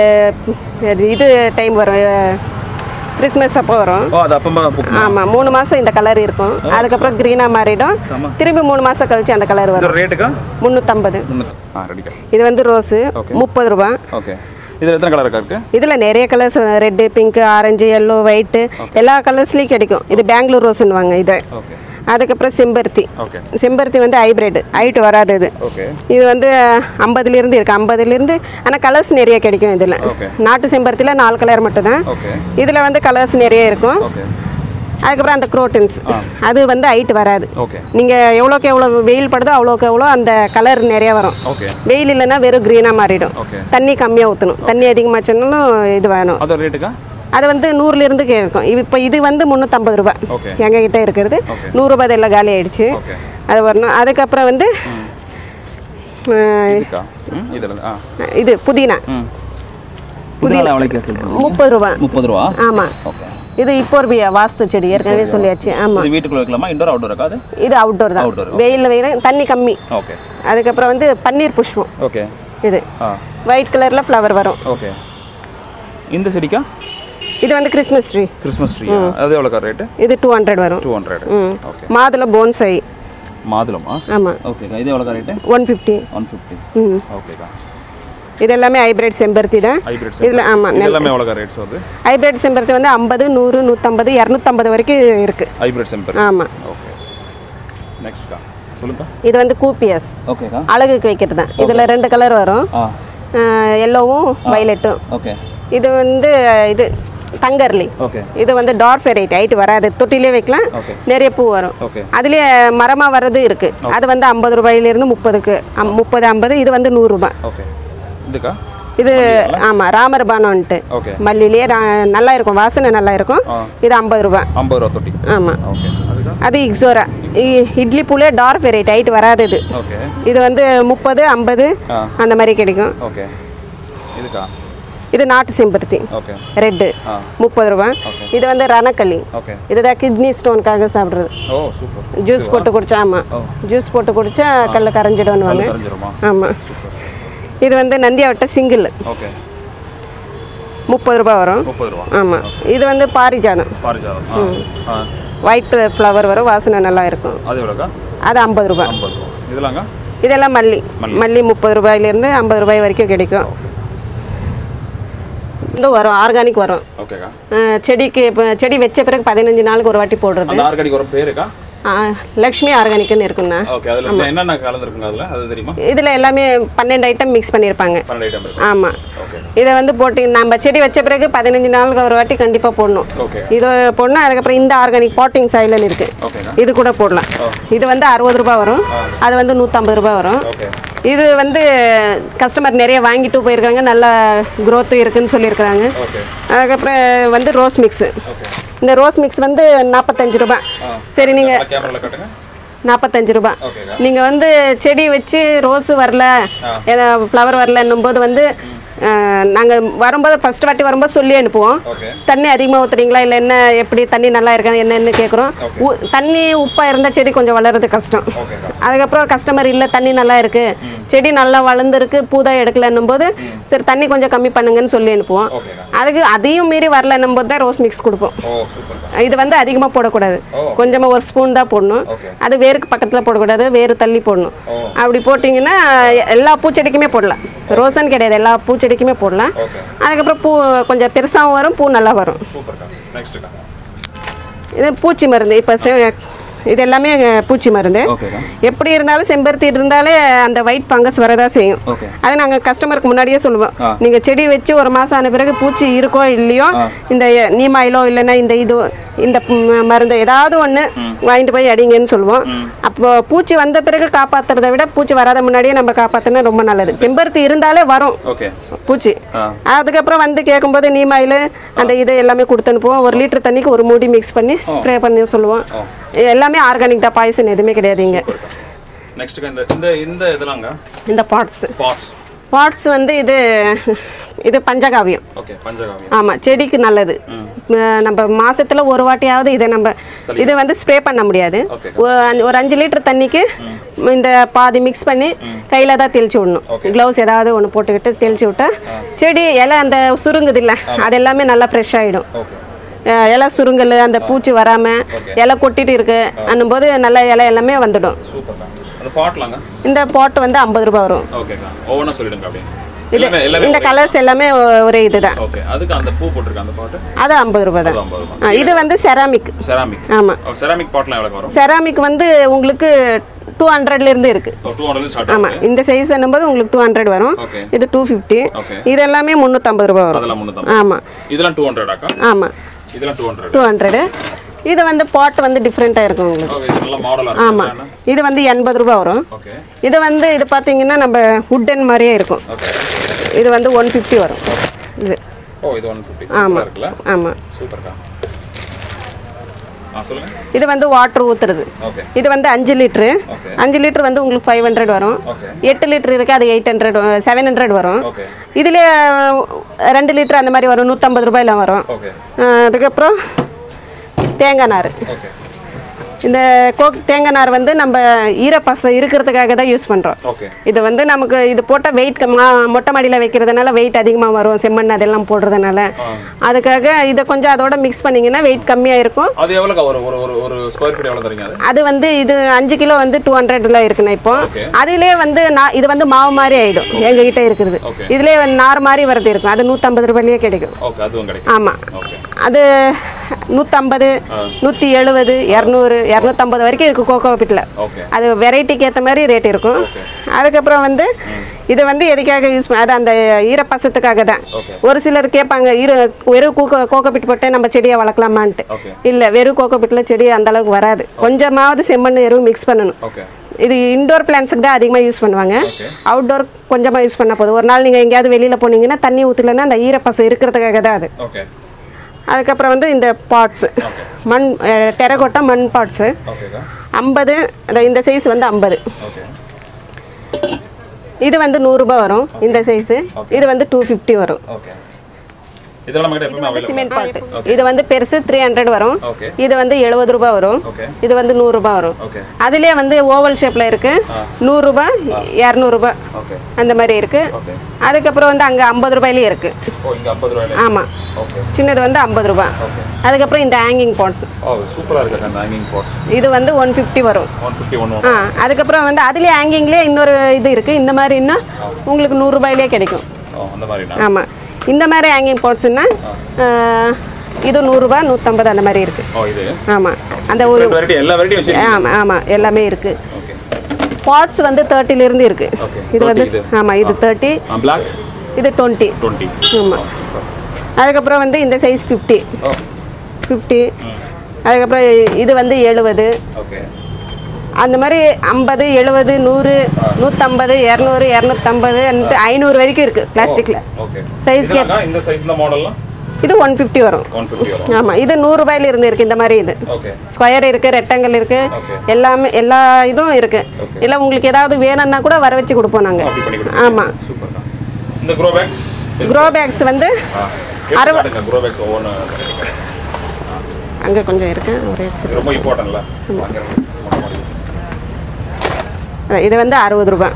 இது டைம் வரும் கிறிஸ்மஸ் அப்போ வரும் ஓ அது அப்பமா பூக்கும் ஆமாம் மூணு மாதம் இந்த கலர் இருக்கும் அதுக்கப்புறம் க்ரீனாக மாறிடும் செம திரும்பி மூணு மாதம் கழிச்சு அந்த கலர் வரும் இதோட ரேட்டுக்கா முந்நூற்றம்பது முந்நூறு ஆ ரெடிக்கா இது வந்து ரோஸு Okay. முப்பது ரூபா ஓகே இதில் எத்தனை கலர் இருக்கா இருக்கு இதில் நிறைய colours red pink orange yellow white எல்லா கலர்ஸ்லேயும் கிடைக்கும் இது பெங்களூர் ரோஸ்ன்னுவாங்க இது ஓகே அதுக்கப்புறம் செம்பருத்தி ஓகே செம்பருத்தி வந்து ஹைப்ரிட் ஹைட் வராது இது ஓகே இது வந்து ஐம்பதுலேருந்து இருக்குது ஐம்பதுலேருந்து ஆனால் கலர்ஸ் நிறைய கிடைக்கும் இதில் Okay. நாட்டு செம்பருத்தியில் நாலு கலர் மட்டும்தான் ஓகே இதில் வந்து கலர்ஸ் நிறைய இருக்கும் ஓகே அதுக்கப்புறம் அந்த குரோட்டன்ஸ் அது வந்து ஹைட் வராது ஓகே நீங்கள் எவ்வளோக்கு எவ்வளோ வெயில் படுதோ அவ்வளோக்கு எவ்வளோ அந்த கலர் நிறைய வரும் ஓகே வெயில் இல்லைன்னா வெறும் க்ரீனாக மாறிடும் ஓகே தண்ணி கம்மியாக ஊற்றணும் தண்ணி அதிகமாச்சுன்னாலும் இது வேணும் அதோட ரேட்டுக்கா அது வந்து நூறுலேருந்து இருக்கும் இப்போ இது வந்து முந்நூற்றம்பது ரூபாய் ஓகே எங்ககிட்ட இருக்கிறது Okay. நூறுரூபா எல்லாம் காலி ஆயிடுச்சு ஓகே அது வரணும் அதுக்கப்புறம் வந்து அஹ், இதுக்கா ம் இதில் ஆ இது புதினா ம் புதினா எவ்வளோக்கு செல் பண்ணுங்க முப்பது ரூபா முப்பது ரூபா ஆமாம் ஓகே இது இப்போர்பியா வாஸ்து செடி ஏற்கனவே சொல்லியாச்சு ஆமாம் இது வீட்டுக்குள்ள வைக்கலாமா இண்டோர் அவுட்டோர் இருக்கா அது இது அவுட்டோர் தான் Outdoor, வெயிலில் வெயில் தண்ணி கம்மி ஓகே அதுக்கப்புறம் வந்து பன்னீர் புஷ்பம் ஓகே இது ஆ ஒயிட் கலரில் ஃப்ளவர் வரும் ஓகே இந்த செடிக்கா இது வந்து கிறிஸ்மஸ் ட்ரீ கிறிஸ்மஸ் ட்ரீ அது எவ்வளோக்கா ரேட்டு இது டூ ஹண்ட்ரட் வரும் டூ ஹண்ட்ரட் ம் ஓகே மாதுளை போன்சை மாதுளமா ஆமாம் ஓகேக்கா இது எவ்வளோக்கா rate one fifty one fifty hmm ஓகேக்கா இது எல்லாமே ஹைப்ரிட் செம்பருத்தி தான் ஹைபிரிட் இதில் ஆமாம் இது எல்லாமே எவ்வளோக்கா ரேட்ஸ் வருது ஹைப்ரிட் செம்பருத்தி வந்து ஐம்பது நூறு நூற்றம்பது இரநூத்தம்பது வரைக்கும் இருக்குது ஹைபிரிட் செம்பர் ஆமாம் ஓகே நெக்ஸ்ட்க்கா சொல்லுங்கக்கா இது வந்து கூப்பியஸ் ஓகேக்கா அழகுக்கு வைக்கிறது தான் இதில் ரெண்டு கலர் வரும் ஆ எல்லோவும் வைலட்டும் ஓகே இது வந்து இது தங்கர்லி ஓகே இது வந்து டார்க் வெரைட்டி ஹைட் வராது தொட்டிலே வைக்கலாம் ஓகே நிறைய பூ வரும் ஓகே அதுலேயே மரமாக வர்றது இருக்குது அது வந்து ஐம்பது ரூபாயிலிருந்து முப்பதுக்கு அம் முப்பது ஐம்பது இது வந்து நூறுரூபா ஓகே இதுக்கா இது ஆமாம் ராமர் பானம்ன்ட்டு ஓகே மல்லிலேயே ரா- நல்லா இருக்கும் வாசனை நல்லா இருக்கும் ஆ. இது ஐம்பது ரூபா ஐம்பது ரூபா தொட்டி ஆமாம் ஓகே அதுக்கா அது இக்ஸோரா இ- இட்லி பூலே டார்க் வெரைட்டி ஹைட் வராது இது ஓகே இது வந்து முப்பது ஐம்பது ஆ. அந்த மாதிரி கிடைக்கும் ஓகே இதுக்கா இது நாட்டு செம்பருத்தி ஓகே ரெட்டு ஆ முப்பது ரூபா இது வந்து ரணக்களி ஓகே இதுதான் கிட்னி ஸ்டோனுக்காக சாப்பிட்றது ஓ சூப்பர் ஜூஸ் போட்டு குடிச்சா ஆமாம் ஓ. ஜூஸ் போட்டு குடிச்சா கல்ல கரைஞ்சிடுவாங்க கரைஞ்சிருமா ஆமாம் சூப்பர் இது வந்து நந்தியாவட்ட சிங்கிள் ஓகே முப்பது ரூபா வரும் முப்பது ரூபா ஆமாம் இது வந்து பாரிஜாதம் பாரிஜாதம் ஆ ஆ ஒயிட் ஃப்ளவர் வரும் வாசனை நல்லா இருக்கும் அது எவ்வளோக்கா அது ஐம்பது ரூபா ஐம்பது ரூபா இதெல்லாங்க இதெல்லாம் மல்லி மல்லி முப்பது ரூபாயிலேருந்து ஐம்பது ரூபாய் வரைக்கும் கிடைக்கும் இது வரும் ஆர்கானிக் வரும் ஓகேக்கா அஹ் செடிக்கு இப்போ செடி வச்ச பிறகு பதினஞ்சு நாளுக்கு ஒரு வாட்டி போடுறது அந்த ஆர்கானிக் ஒரு பேருக்கா அஹ் லக்ஷ்மி ஆர்கானிக்னு இருக்குண்ணா ஓகே அதில் என்னென்ன கலந்துருக்குங்க அதில் அது தெரியுமா இதில் எல்லாமே பன்னெண்டு ஐட்டம் மிக்ஸ் பண்ணியிருப்பாங்க பன்னெண்டு ஐட்டம் இருக்கு ஆமாம் ஓகே இதை வந்து போட்டு நம்ம செடி வச்ச பிறகு பதினஞ்சு நாளுக்கு ஒரு வாட்டி கண்டிப்பாக போடணும் ஓகே இது போடணும் அதுக்கப்புறம் இந்த ஆர்கானிக் பாட்டிங் சைலன் இருக்குது ஓகேக்கா இது கூட போடலாம் இது வந்து அறுபது ரூபாய் வரும் அது வந்து நூற்றம்பது ரூபாய் வரும் ஓகே இது வந்து கஸ்டமர் நிறைய வாங்கிட்டு போயிருக்காங்க நல்ல growth இருக்குன்னு சொல்லியிருக்கிறாங்க ஓகே அதுக்கப்புறம் வந்து ரோஸ் மிக்ஸு ஓகே இந்த ரோஸ் மிக்ஸ் வந்து நாற்பத்தஞ்சு ரூபாய் சரி நீங்கள் கேமராவில் காட்டுங்க நாற்பத்தஞ்சு ரூபாய் ஓகேக்கா நீங்கள் வந்து செடி வச்சு ரோஸ் வரல ஏதோ ஃப்ளவர் வரலன்னும் போது வந்து நாங்கள் வரும்போது ஃபர்ஸ்ட் வாட்டி வரும்போது சொல்லி அனுப்புவோம் ஓகே தண்ணி அதிகமாக ஊற்றுறீங்களா இல்லை என்ன எப்படி தண்ணி நல்லா இருக்கா என்னன்னு கேட்குறோம் தண்ணி உப்பாக இருந்தால் செடி கொஞ்சம் வளர்றது கஷ்டம் ஓகேக்கா அதுக்கப்புறம் கஸ்டமர் இல்லை தண்ணி நல்லா இருக்கு செடி நல்லா வளர்ந்துருக்கு பூதா எடுக்கலன்னும் போது சரி தண்ணி கொஞ்சம் கம்மி பண்ணுங்கன்னு சொல்லி அனுப்புவோம் ஓகேக்கா அதுக்கு அதையும் மீறி வரலன்னும் போது தான் ரோஸ் மிக்ஸ் கொடுப்போம் ஓ சூப்பர்க்கா இது வந்து அதிகமாக போடக்கூடாது ஓ. கொஞ்சமாக ஒரு ஸ்பூன் தான் போடணும் ஓகே அது வேருக்கு பக்கத்தில் போடக்கூடாது வேறு தள்ளி போடணும் ஓ அப்படி போட்டிங்கன்னா எல்லா பூச்செடிக்குமே போடலாம் ரோசன் கிடையாது எல்லா பூச்செடிக்குமே போடலாம் ஓகே அதுக்கப்புறம் பூ கொஞ்சம் பெருசாகவும் வரும் பூ நல்லா வரும் சூப்பர்க்கா நெக்ஸ்ட்டுக்கா இது பூச்சி மருந்து இப்போ இது எல்லாமே அஹ், பூச்சி மருந்து ஓகேக்கா எப்படி இருந்தாலும் செம்பருத்தி இருந்தாலே அந்த ஒயிட் ஃபங்கஸ் வரதா செய்யும் ஓகே அது நாங்கள் கஸ்டமருக்கு முன்னாடியே சொல்லுவோம் ஆ. நீங்கள் செடி வச்சு ஒரு மாதம் ஆன பிறகு பூச்சி இருக்கோ இல்லையோ இந்த நீமாயிலோ இல்லைன்னா இந்த இது இந்த ம், மருந்து ஏதாவது ஒன்று வாங்கிட்டு போய் அடிங்கன்னு சொல்லுவோம் அப்போ பூச்சி வந்த பிறகு காப்பாற்றுறத விட பூச்சி வராத முன்னாடியே நம்ம காப்பாற்றினா ரொம்ப நல்லது செம்பருத்தி இருந்தாலே வரும் ஓகே பூச்சி ஆ அதுக்கப்புறம் வந்து கேட்கும்போது நீமாயில் அந்த இது எல்லாமே கொடுத்து அனுப்புவோம் ஒரு லிட்டர் தண்ணிக்கு ஒரு மூடி மிக்ஸ் பண்ணி ஸ்ப்ரே பண்ணி சொல்லுவோம் ஓ எல்லாமே ஆர்கானிக் தான் பாய்சன் எதுவுமே கிடையாது இங்கே நெக்ஸ்ட்டுக்கா இந்த இந்த இந்த இதெல்லாங்க இந்த பாட்ஸ் பாட்ஸ் பாட்ஸ் வந்து இது இது பஞ்சகாவியம் ஓகே பஞ்சகாவியம் ஆமாம் செடிக்கு நல்லது அஹ் நம்ம மாசத்துல ஒரு வாட்டியாவது இதை நம்ம இது வந்து ஸ்ப்ரே பண்ண முடியாது ஓகே ஒரு அஞ்சு- ஒரு அஞ்சு லிட்டர் தண்ணிக்கு இந்த பாதி மிக்ஸ் பண்ணி கையில தான் தெளிச்சு விடணும் க்ளவுஸ் ஏதாவது ஒன்று போட்டுக்கிட்டு தெளிச்சு விட்டா செடி இலை அந்த சுருங்குது இல்லை அது எல்லாமே நல்லா ஃப்ரெஷ் ஆகிடும் ஓகே இலை சுருங்கல் அந்த பூச்சி வராம இலை கொட்டிட்டு இருக்கு அன்னும்போது நல்ல இலை எல்லாமே வந்துடும் சூப்பர்க்கா அந்த பாட்லாங்க இந்த பாட் வந்து ஐம்பது ரூபாய் வரும் ஓகேக்கா ஒவ்வொன்றா சொல்லிடுங்க அப்படியே இது எல்லாமே எல்லாமே இந்த கலர்ஸ் எல்லாமே ஒ- ஒரே இதுதான் ஓகே அதுக்கு அந்த பூ போட்டிருக்க அந்த பாட்டு அது ஐம்பது ரூபாய் தான் அது ஐம்பது ரூபா ஆ, இது வந்து செராமிக் செராமிக் ஆமாம் செராமிக் பாட்லாம் எவ்வளோ வரும் செராமிக் வந்து உங்களுக்கு டூ ஹண்ட்ரட்லேருந்து இருக்கு டூ ஹண்ட்ரட் ஸ்டார்ட் ஆமாம் இந்த சைஸ் என்னும்போது உங்களுக்கு டூ ஹண்ட்ரட் வரும் ஓகே இது டூ ஃபிஃப்டி ஓகே இது எல்லாமே முந்நூற்றம்பது ரூபாய் வரும் அதெல்லாம் முந்நூற்றம்பது ஆமாம் இதெல்லாம் டூ ஹண்ட்ரடாக்கா ஆமாம் இதெல்லாம் டூ ஹண்ட்ரட் டூ ஹண்ட்ரடு இது வந்து பாட் வந்து டிஃப்ரெண்ட்டாக இருக்கும் உங்களுக்கு ஓகே இது நல்லா மாடலாக ஆமாம் இருக்கு இது வந்து எண்பது ரூபாய் வரும் ஓகே இது வந்து இது பார்த்தீங்கன்னா நம்ம வுட்டன் மாதிரியே இருக்கும் ஓகே இது வந்து ஒன் ஃபிஃப்டி வரும் இது ஓ இது ஒன் ஃபிஃப்டி சூப்பராக இருக்குல்ல ஆமாம் சூப்பர்க்கா ஆ சொல்லுங்க இது வந்து வாட்டர் ஊற்றுறது ஓகே இது வந்து அஞ்சு லிட்ரு ஓகே அஞ்சு லிட்டர் வந்து உங்களுக்கு ஃபைவ் ஹண்ட்ரட் வரும் ஓகே எட்டு லிட்டர் இருக்குது அது எயிட் ஹண்ட்ரட் செவன் ஹண்ட்ரட் வரும் ஓகே இதில் ரெண்டு லிட்டர் அந்த மாதிரி வரும் நூற்றம்பது ரூபாயில வரும் ஓகே அஹ் அதுக்கப்புறம் தேங்காய் நார் ஓகே இந்த கோக் தேங்காய் நார் வந்து நம்ம ஈரப்பசம் இருக்கிறதுக்காக தான் யூஸ் பண்ணுறோம் ஓகே இது வந்து நமக்கு இது போட்டால் வெயிட் மொட்டை மாடியில் வைக்கிறதுனால வெயிட் அதிகமாக வரும் செம்மண் அதெல்லாம் போடுறதுனால அதுக்காக இதை கொஞ்சம் அதோட மிக்ஸ் பண்ணிங்கன்னா வெயிட் கம்மியாக இருக்கும் அது எவ்வளோக்கா ஒரு ஒரு ஒரு ஒரு ஸ்கொயர் ஃபீட் எவ்வளோ தரீங்க அது அது வந்து இது அஞ்சு கிலோ வந்து டூ ஹண்ட்ரட்ல இருக்குண்ணா இப்போ ஓகே அதிலே வந்து நான் இது வந்து மாவு மாதிரி ஆயிடும் எங்ககிட்ட இருக்கிறது ஓகே இதுலேயே நார் மாதிரி வரது இருக்கும் அது நூற்றம்பது ரூபாயிலேயே கிடைக்கும் ஓகே அதுவும் கிடைக்கும் ஆமாம் ஓகே அது நூற்றம்பது நூற்றி எழுபது இரநூறு இரநூத்தம்பது வரைக்கும் இருக்குது கோகோ பிட்டில் ஓகே அது வெரைட்டிக்கு ஏற்ற மாதிரி ரேட் இருக்கும் ஓகே அதுக்கப்புறம் வந்து இது வந்து எதுக்காக யூஸ் பண்ண அது அந்த ஈரப்பசத்துக்காக தான் ஓகே ஒரு சிலர் கேட்பாங்க ஈர வெறும் கூக்கோ கோகோபிட் போட்டு நம்ம செடியை வளர்க்கலாமான்ட்டு ஓகே இல்லை வெறும் கோகோபிட்டில் செடி அந்த அளவுக்கு வராது கொஞ்சமாவது செம்மண் எருவு மிக்ஸ் பண்ணணும் ஓகே இது இன்டோர் பிளான்ஸுக்கு தான் அதிகமாக யூஸ் பண்ணுவாங்க Okay. அவுட்டோர் கொஞ்சமாக யூஸ் பண்ணால் போதும் ஒரு நாள் நீங்கள் எங்கேயாவது வெளியில் போனீங்கன்னா தண்ணி ஊற்றலைன்னா அந்த ஈரப்பசம் இருக்கிறதுக்காக தான் அது ஓகே அதுக்கப்புறம் வந்து இந்த பாட்ஸு ஓகே மண் டெரகோட்டா மண் பாட்ஸு ஓகேக்கா ஐம்பது இந்த சைஸ் வந்து ஐம்பது ஓகே இது வந்து நூறுரூபா வரும் இந்த சைஸு இது வந்து டூ ஃபிஃப்டி வரும் ஓகே இதெல்லாம் நம்மகிட்ட எப்பவுமே அவைலபிள் சிமெண்ட் பாட்டு இது வந்து பெருசு த்ரீ ஹண்ட்ரட் வரும் ஓகே இது வந்து எழுபது ரூபாய் வரும் ஓகே இது வந்து நூறுரூபா வரும் ஓகே அதுலேயே வந்து ஓவல் ஷேப்பில் இருக்கு நூறுரூபா இரநூறுபா ஓகே அந்த மாதிரி இருக்கு ஓகே அதுக்கப்புறம் வந்து அங்கே ஐம்பது ரூபாயிலேயே இருக்கு ஓ இங்கே ஐம்பது ரூபாயில ஆமாம் ஓகே சின்னது வந்து ஐம்பது ரூபாய் ஓகே அதுக்கப்புறம் இந்த ஹேங்கிங் பாட்ஸ் ஓ சூப்பராக இருக்கு அந்த ஹேங்கிங் பாட்ஸ் இது வந்து ஒன் ஃபிஃப்டி வரும் ஒன் ஃபிஃப்டி ஒன் ஆ அதுக்கப்புறம் வந்து அதுலேயே ஹேங்கிங்லேயே இன்னொரு இது இருக்குது இந்த மாதிரின்னா உங்களுக்கு நூறுரூபாயிலே கிடைக்கும் ஓ அந்த மாதிரிண்ணா ஆமாம் இந்த மாதிரி ஹேங்கிங் பாட்ஸ்னா இது நூறுரூபா நூற்றம்பது அந்த மாதிரி இருக்குது ஓ இது ஆமாம் அந்த ஒரு வெரைட்டி எல்லா வெரைட்டியும் வச்சிருக்கீங்க ஆமாம் ஆமாம் எல்லாமே இருக்குது ஓகே பாட்ஸ் வந்து தேர்ட்டிலேருந்து இருக்குது ஓகே இது வந்து இது ஆமாம் இது தேர்ட்டி பிளாக் இது டுவெண்ட்டி டுவெண்ட்டி ஆமாம் அதுக்கப்புறம் வந்து இந்த சைஸ் ஃபிஃப்டி ஓ ஃபிஃப்டி அதுக்கப்புறம் இது வந்து எழுபது ஓகே அந்த மாதிரி ஐம்பது எழுபது நூறு நூற்றம்பது இரநூறு இரநூத்தம்பது ஐநூறு வரைக்கும் இருக்குது பிளாஸ்டிக்கில் ஓகே Size இதெல்லாம் அக்கா, இந்த சைஸ் இந்த மாடல்லாம் இது ஒன் ஃபிஃப்டி வரும் ஒன் ஃபிஃப்டி வரும் ஆமாம் இது நூறுரூபாயில இருந்து இருக்குது இந்த மாதிரி இது ஓகே ஸ்கொயர் இருக்குது ரெக்டாங்கிள் இருக்குது ஓகே எல்லாமே எல்லா இதுவும் இருக்குது Okay. இல்லை உங்களுக்கு ஏதாவது வேணும்னா கூட வர வச்சு கொடுப்போம் நாங்கள் அப்படி பண்ணி கொடுங்க ஆமாம் சூப்பர் தான் இந்த க்ரோ பேக்ஸ் க்ரோ பேக்ஸ் வந்து அறுபது க்ரோ பேக்ஸ் ஒவ்வொன்று அங்கே கொஞ்சம் இருக்கு ஒரே இது ரொம்ப இம்பார்ட்டன்ட்ல அதான், இது வந்து அறுபது ரூபாய்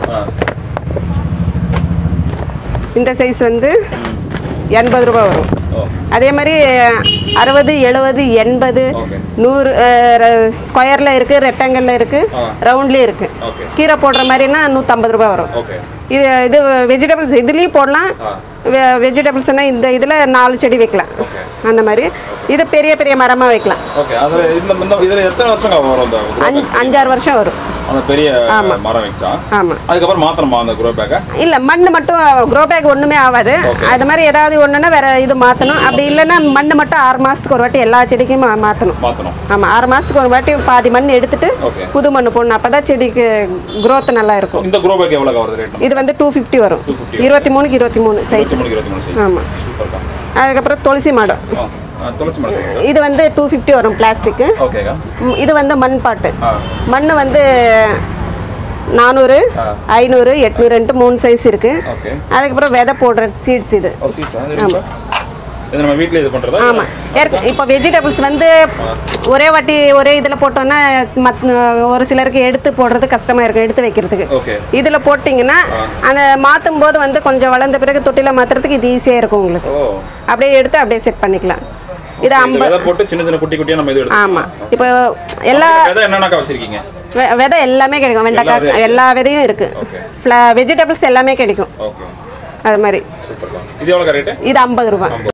இந்த சைஸ் வந்து எண்பது ரூபாய் வரும் ஓ அதே மாதிரி அறுபது எழுபது எண்பது ஓகே நூறு ஸ்கொயரில் இருக்குது ரெக்டாங்கிளில் இருக்குது ஆ. ரவுண்ட்லேயும் இருக்குது ஓகே கீரை போடுற மாதிரினா நூற்றம்பது ரூபாய் வரும் ஓகே இது இது வெஜிடபிள்ஸ் இதுலேயும் போடலாம் ஆ வெஜிடபிள்ஸ்னால் இந்த இதில் நாலு செடி வைக்கலாம் ஓகே அந்த மாதிரி இது பெரிய பெரிய மரமாக வைக்கலாம் ஓகே அதில் இந்த இந்த இதில் எத்தனை வருஷம் வரும் அந்த grow அஞ்சு bag? அஞ்சாறு வருஷம் வரும் அந்த பெரிய மரம் வச்சா ஆமாம் அதுக்கப்புறம் மாற்றணுமா அந்த க்ரோ பேக்கை இல்லை மண் மட்டும் க்ரோ பேக் ஒன்றுமே ஆகாது Okay. அது மாதிரி ஏதாவது ஒன்றுனா வேற இது மாற்றணும் அப்படி இல்லைன்னா மண் மட்டும் ஆறு மாதத்துக்கு ஒரு வாட்டி எல்லா செடிக்கும் மா- மாற்றணும் மாற்றணும் ஆமாம் ஆறு மாதத்துக்கு ஒரு வாட்டி பாதி மண் எடுத்துட்டு ஓகே புது மண் போடணும் அப்போ தான் செடிக்கு growth நல்லா இருக்கும் இந்த க்ரோ பேக் எவ்வளோ வருது ரேட் இது வந்து டூ ஃபிஃப்டி வரும் 250 இருபத்தி மூணுக்கு இருபத்தி மூணு சைஸ் இருபத்தி மூணு இருபத்தி மூணு சைஸ் ஆமாம் சூப்பர் தான் அதுக்கப்புறம் துளசி மாடம் ஆ ஆ, துளசி மரம் இது வந்து டூ ஃபிஃப்டி வரும் பிளாஸ்டிக்கு ஓகேக்கா இது வந்து மண் பாட்டு ஆ மண் வந்து நானூறு ஆ. ஐநூறு எட்நூறுன்ட்டு மூணு சைஸ் இருக்குது ஓகே அதுக்கப்புறம் விதை போடுற சீட்ஸ் இது ஓ சீட்ஸா இது நம்ம வீட்டில் இது பண்ணுறதா ஆமாம் இப்போ வெஜிடபிள்ஸ் வந்து ஒரே வாட்டி ஒரே இதில் போட்டோன்னா மத் ஒரு சிலருக்கு எடுத்து போடுறது கஷ்டமாக இருக்கும் எடுத்து வைக்கிறதுக்கு ஓகே இதில் போட்டிங்கன்னா அந்த மாற்றும் போது வந்து கொஞ்சம் வளர்ந்த பிறகு தொட்டியில் மாற்றுறதுக்கு இது ஈஸியாக இருக்கும் உங்களுக்கு ஓ அப்படியே எடுத்து அப்படியே செட் பண்ணிக்கலாம் இது இந்த ஐம்பது விதை போட்டு சின்ன சின்ன குட்டி குட்டியாக நம்ம இது எடுத்து ஆமாம் இப்போ எல்லா விதை என்னென்னக்கா வச்சிருக்கீங்க வெ- விதை எல்லாமே கிடைக்கும் வெண்டைக்காய் எல்லா விதையும் இருக்குது ஓகே ஃப்ள வெஜிடபிள்ஸ் எல்லாமே கிடைக்கும் ஓகே அது மாதிரி சூப்பர் தான் இது எவ்வளோ ரேட்டு இது ஐம்பது ரூபாய்